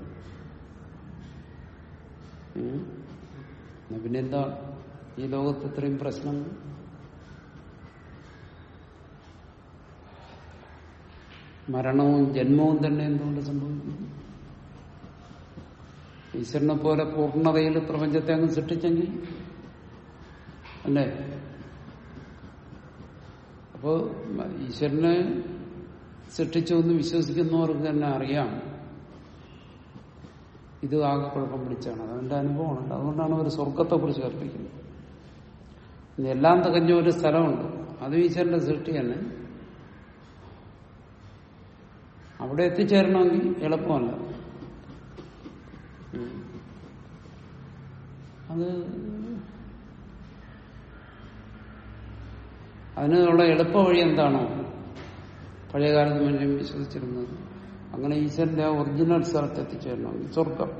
ഉം. എന്നാ പിന്നെന്താ ഈ ലോകത്ത് ഇത്രയും പ്രശ്നങ്ങൾ മരണവും ജന്മവും തന്നെ എന്തുകൊണ്ട് സംഭവിക്കുന്നു ഈശ്വരനെ പോലെ പൂർണ്ണതയിൽ പ്രപഞ്ചത്തെ അങ്ങ് സൃഷ്ടിച്ചെങ്കിൽ അല്ലേ അപ്പോ ഈശ്വരനെ സൃഷ്ടിച്ചു എന്ന് വിശ്വസിക്കുന്നവർക്ക് തന്നെ അറിയാം ഇത് ആകെ കുഴപ്പം പിടിച്ചാണ് അതിന്റെ അനുഭവമുണ്ട് അതുകൊണ്ടാണ് അവർ സ്വർഗത്തെ കുറിച്ച് കൽപ്പിക്കുന്നത് ഇനി എല്ലാം തികഞ്ഞ ഒരു സ്ഥലമുണ്ട് അത് ഈശ്വരന്റെ സൃഷ്ടി തന്നെ അവിടെ എത്തിച്ചേരണമെങ്കിൽ എളുപ്പമല്ല ഉം. അത് അതിനുള്ള എളുപ്പ വഴി എന്താണോ പഴയകാലത്ത് മനുഷ്യൻ വിശ്വസിച്ചിരുന്നത് അങ്ങനെ ഈശ്വരന്റെ ആ ഒറിജിനൽ സ്ഥലത്ത് എത്തിച്ചേരണമെങ്കിൽ സ്വർഗം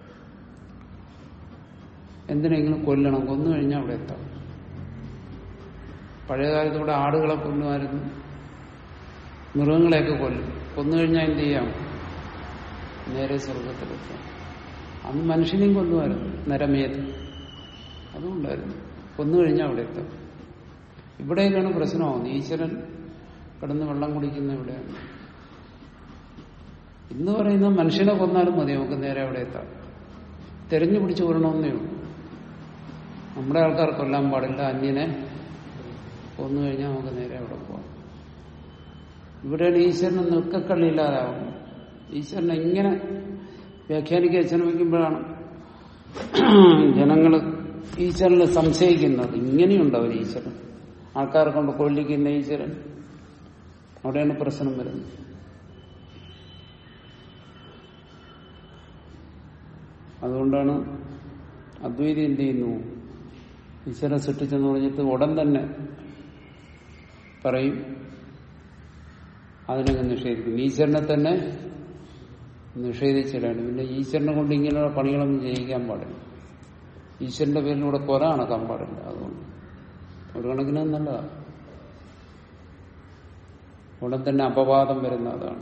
എന്തിനെങ്കിലും കൊല്ലണം കൊന്നു കഴിഞ്ഞാൽ അവിടെ എത്താം പഴയകാലത്ത് ഇവിടെ ആടുകളെ കൊല്ലുമായിരുന്നു മൃഗങ്ങളെയൊക്കെ കൊല്ലും കൊന്നു കഴിഞ്ഞാൽ എന്ത് ചെയ്യാം നേരെ സ്വർഗത്തിലെത്താം അന്ന് മനുഷ്യനെയും കൊന്നുമായിരുന്നു നരമേത് അതുകൊണ്ടായിരുന്നു കൊന്നു കഴിഞ്ഞാൽ അവിടെ എത്താം ഇവിടെയൊക്കെയാണ് പ്രശ്നമാവുന്നത് ഈശ്വരൻ കിടന്ന് വെള്ളം കുടിക്കുന്ന ഇവിടെയാണ് ഇന്ന് പറയുന്ന മനുഷ്യനെ കൊന്നാലും മതി നമുക്ക് നേരെ അവിടെ എത്താം തെരഞ്ഞു പിടിച്ചു കൊല്ലണമെന്നേ ഉള്ളൂ നമ്മുടെ ആൾക്കാർ കൊല്ലാൻ പാടില്ല അന്യനെ കൊന്നു കഴിഞ്ഞാൽ നമുക്ക് നേരെ അവിടെ പോകാം ഇവിടെയാണ് ഈശ്വരന് നിൽക്കക്കള്ളിയില്ലാതാവും ഈശ്വരനെ ഇങ്ങനെ വ്യാഖ്യാനിക്കാൻ ശ്രമിക്കുമ്പോഴാണ് ജനങ്ങൾ ഈശ്വരനെ സംശയിക്കുന്നത് ഇങ്ങനെയുണ്ട് അവർ ഈശ്വരൻ ആൾക്കാരെ കൊണ്ട് കൊല്ലിക്കുന്ന ഈശ്വരൻ അവിടെയാണ് പ്രശ്നം വരുന്നത് അതുകൊണ്ടാണ് അദ്വൈതി എന്ത് ചെയ്യുന്നു ഈശ്വരൻ സൃഷ്ടിച്ചെന്ന് പറഞ്ഞിട്ട് ഉടൻ തന്നെ പറയും അതിനങ്ങ് നിഷേധിക്കും ഈശ്വരനെ തന്നെ നിഷേധിച്ചിടാണ് പിന്നെ ഈശ്വരനെ കൊണ്ട് ഇങ്ങനെയുള്ള പണികളൊന്നും ചെയ്യിക്കാൻ പാടില്ല ഈശ്വരന്റെ പേരിലൂടെ കൊല നടക്കാൻ പാടില്ല അതുകൊണ്ട് ഒരു കണക്കിന് അത് നല്ലതാണ് ഉടൻ തന്നെ അപവാദം വരുന്ന അതാണ്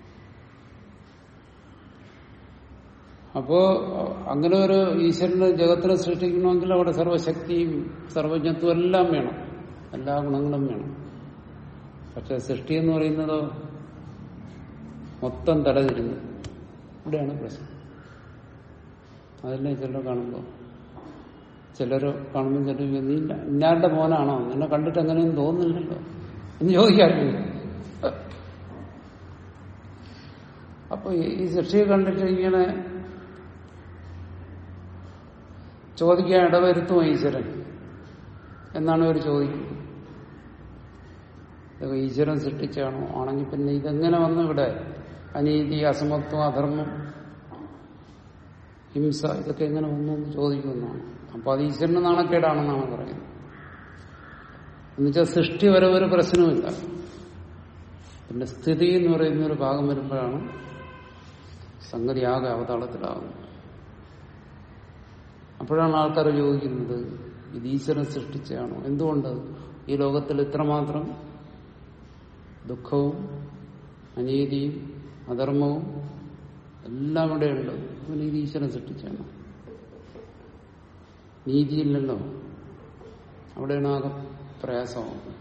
അപ്പോ അങ്ങനെ ഒരു ഈശ്വരന് ജഗത്തിനെ സൃഷ്ടിക്കണമെങ്കിൽ അവിടെ സർവശക്തിയും സർവജ്ഞത്വം എല്ലാം വേണം എല്ലാ ഗുണങ്ങളും വേണം പക്ഷെ സൃഷ്ടി എന്ന് പറയുന്നതോ മൊത്തം തലതിരുന്നു ഇവിടെയാണ് പ്രശ്നം അതല്ലേ ചിലർ കാണുമ്പോൾ ചിലർ കാണുമ്പോൾ ചിലർ നീ ഇന്നാരുടെ മോനാണോ നിന്നെ കണ്ടിട്ട് അങ്ങനെയൊന്നും തോന്നുന്നില്ലല്ലോ എന്ന് ചോദിക്കാറില്ല അപ്പൊ ഈ സൃഷ്ടിയെ കണ്ടിട്ട് ഇങ്ങനെ ചോദിക്കാൻ ഇടവരുത്തുമോ ഈശ്വരൻ എന്നാണ് ഇവർ ചോദിക്കുന്നത് ഇതൊക്കെ ഈശ്വരൻ സൃഷ്ടിച്ചാണോ ആണെങ്കിൽ പിന്നെ ഇതെങ്ങനെ വന്നു ഇവിടെ അനീതി അസമത്വം അധർമ്മം ഹിംസ ഇതൊക്കെ എങ്ങനെ വന്നു എന്ന് ചോദിക്കുന്നതാണ് അപ്പൊ അത് ഈശ്വരന് നാണക്കേടാണെന്നാണ് പറയുന്നത് എന്നുവെച്ചാൽ സൃഷ്ടി വരെ ഒരു പ്രശ്നമില്ല പിന്നെ സ്ഥിതി എന്ന് പറയുന്ന ഒരു ഭാഗം വരുമ്പോഴാണ് സംഗതി ആകെ അവതാളത്തിലാകുന്നത് അപ്പോഴാണ് ആൾക്കാർ ചോദിക്കുന്നത് ഇത് ഈശ്വരൻ സൃഷ്ടിച്ചതാണോ എന്തുകൊണ്ട് ഈ ലോകത്തിൽ ഇത്രമാത്രം ദുഃഖവും അനീതിയും അധർമ്മവും എല്ലാം ഇവിടെയുണ്ട് പിന്നെ ഇത് ഈശ്വരൻ സൃഷ്ടിച്ചാണ് നീതിയില്ലല്ലോ അവിടെയാണ് ആകെ പ്രയാസമാകുന്നത്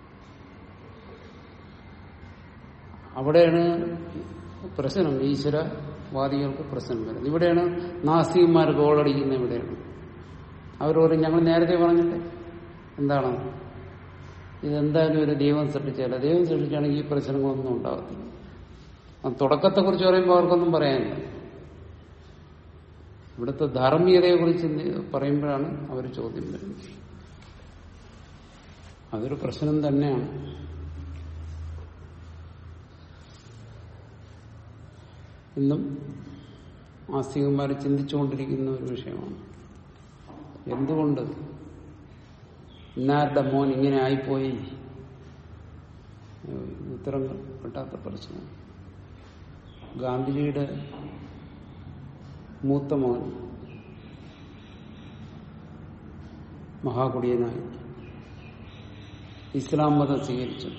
അവിടെയാണ് പ്രശ്നം ഈശ്വരവാദികൾക്ക് പ്രശ്നം വരുന്നത് ഇവിടെയാണ് നാസ്തികന്മാർ ഗോളടിക്കുന്ന ഇവിടെയാണ് അവർ പറയും ഞങ്ങൾ നേരത്തെ പറഞ്ഞില്ലേ എന്താണ് ഇതെന്തായാലും ഒരു ദൈവം സൃഷ്ടിച്ചല്ല ദൈവം സൃഷ്ടിച്ചാണെങ്കിൽ ഈ പ്രശ്നങ്ങളൊന്നും ഉണ്ടാകത്തില്ല ആ തുടക്കത്തെക്കുറിച്ച് പറയുമ്പോൾ അവർക്കൊന്നും പറയാനില്ല ഇവിടുത്തെ ധാർമ്മികതയെക്കുറിച്ച് പറയുമ്പോഴാണ് അവർ ചോദ്യം വരുന്നത് അതൊരു പ്രശ്നം തന്നെയാണ് ഇന്നും ആസ്തികന്മാർ ചിന്തിച്ചുകൊണ്ടിരിക്കുന്ന ഒരു വിഷയമാണ് എന്തുകൊണ്ട് ഇന്നാരുടെ മോൻ ഇങ്ങനെ ആയിപ്പോയി ഉത്തരം കിട്ടാത്ത പ്രശ്നം ഗാന്ധിജിയുടെ മൂത്ത മോൻ മഹാകുടിയനായി ഇസ്ലാം മതം സ്വീകരിച്ചു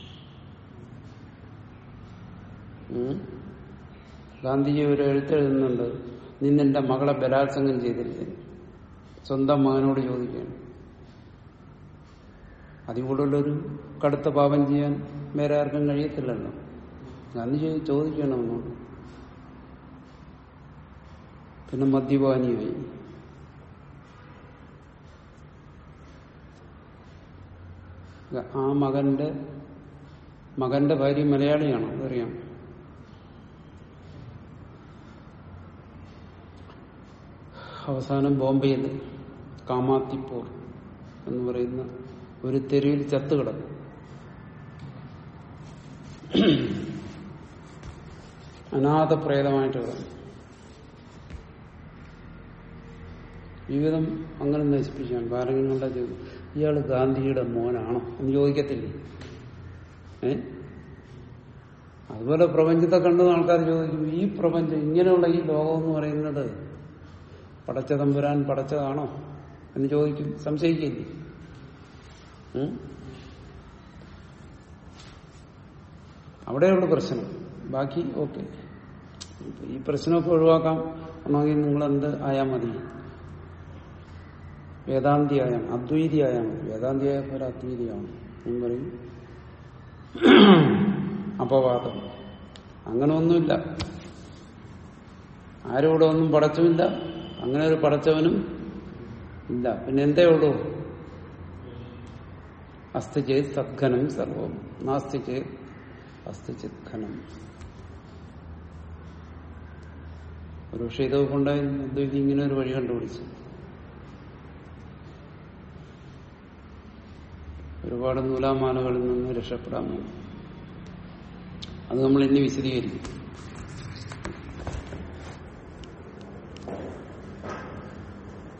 ഉം. ഗാന്ധിജി ഒരു എഴുത്തെഴുതുന്നുണ്ട് നിന്നെന്റെ മകളെ ബലാത്സംഗം ചെയ്തിരിക്കുന്നു സ്വന്തം മകനോട് ചോദിക്കുകയാണ് അതിൽ കൂടുതലൊരു കടുത്ത പാപം ചെയ്യാൻ വേറെ ആർക്കും കഴിയത്തില്ലല്ലോ ഗാന്ധിജി ചോദിക്കണം എന്നോട് പിന്നെ മദ്യപാനിയായി ആ മകന്റെ മകന്റെ ഭാര്യ മലയാളിയാണ് അതറിയാം അവസാനം ബോംബെയിൽ കാമാത്തിപ്പൂർ എന്ന് പറയുന്ന ഒരു തെരുവിൽ ചത്തുകിടന്നു അനാഥപ്രേതമായിട്ട് കിടന്നു ജീവിതം അങ്ങനെ നശിപ്പിച്ചാണ് ആരെങ്കിലും കണ്ടാ ചെയ്തു ഇയാള് ഗാന്ധിജിയുടെ മോനാണോ എന്ന് ചോദിക്കത്തില്ലേ ഏ അതുപോലെ പ്രപഞ്ചത്തെ കണ്ടത് ആൾക്കാർ ചോദിക്കും ഈ പ്രപഞ്ചം ഇങ്ങനെയുള്ള ഈ ലോകം എന്ന് പറയുന്നത് പടച്ച തമ്പുരാൻ പടച്ചതാണോ എന്ന് ചോദിക്കും സംശയിക്കില്ലേ ഉം? അവിടെയുള്ള പ്രശ്നം ബാക്കി ഓക്കെ ഈ പ്രശ്നമൊക്കെ ഒഴിവാക്കാം ആണെങ്കിൽ നിങ്ങൾ എന്ത് ആയാൽ മതി വേദാന്തി ആയാൽ അദ്വൈതി ആയാൽ മതി വേദാന്തി ആയ പോലെ അദ്വൈതിയാണ് എന്ന് പറയും അപവാദം അങ്ങനെ ഒന്നുമില്ല ആരോടെ ഒന്നും പടച്ചുമില്ല അങ്ങനെ ഒരു പടച്ചവനും ഇല്ല പിന്നെ എന്തേ ഉള്ളൂ അസ്ഥി ചെയ്ത് സദ്ഘനം സർവം നാസ്തി ചെയ്ത് അസ്ഥി ചിത്ഘനം ഒരു പക്ഷേ ഇതൊക്കെ കൊണ്ടായിരുന്നു അദ്വൈതി ഇങ്ങനെ ഒരു വഴി കണ്ടുപിടിച്ചു ഒരുപാട് നൂലാമാലകളിൽ നിന്ന് രക്ഷപ്പെടാൻ വേണ്ടി അത് നമ്മൾ ഇനി വിശദീകരിക്കും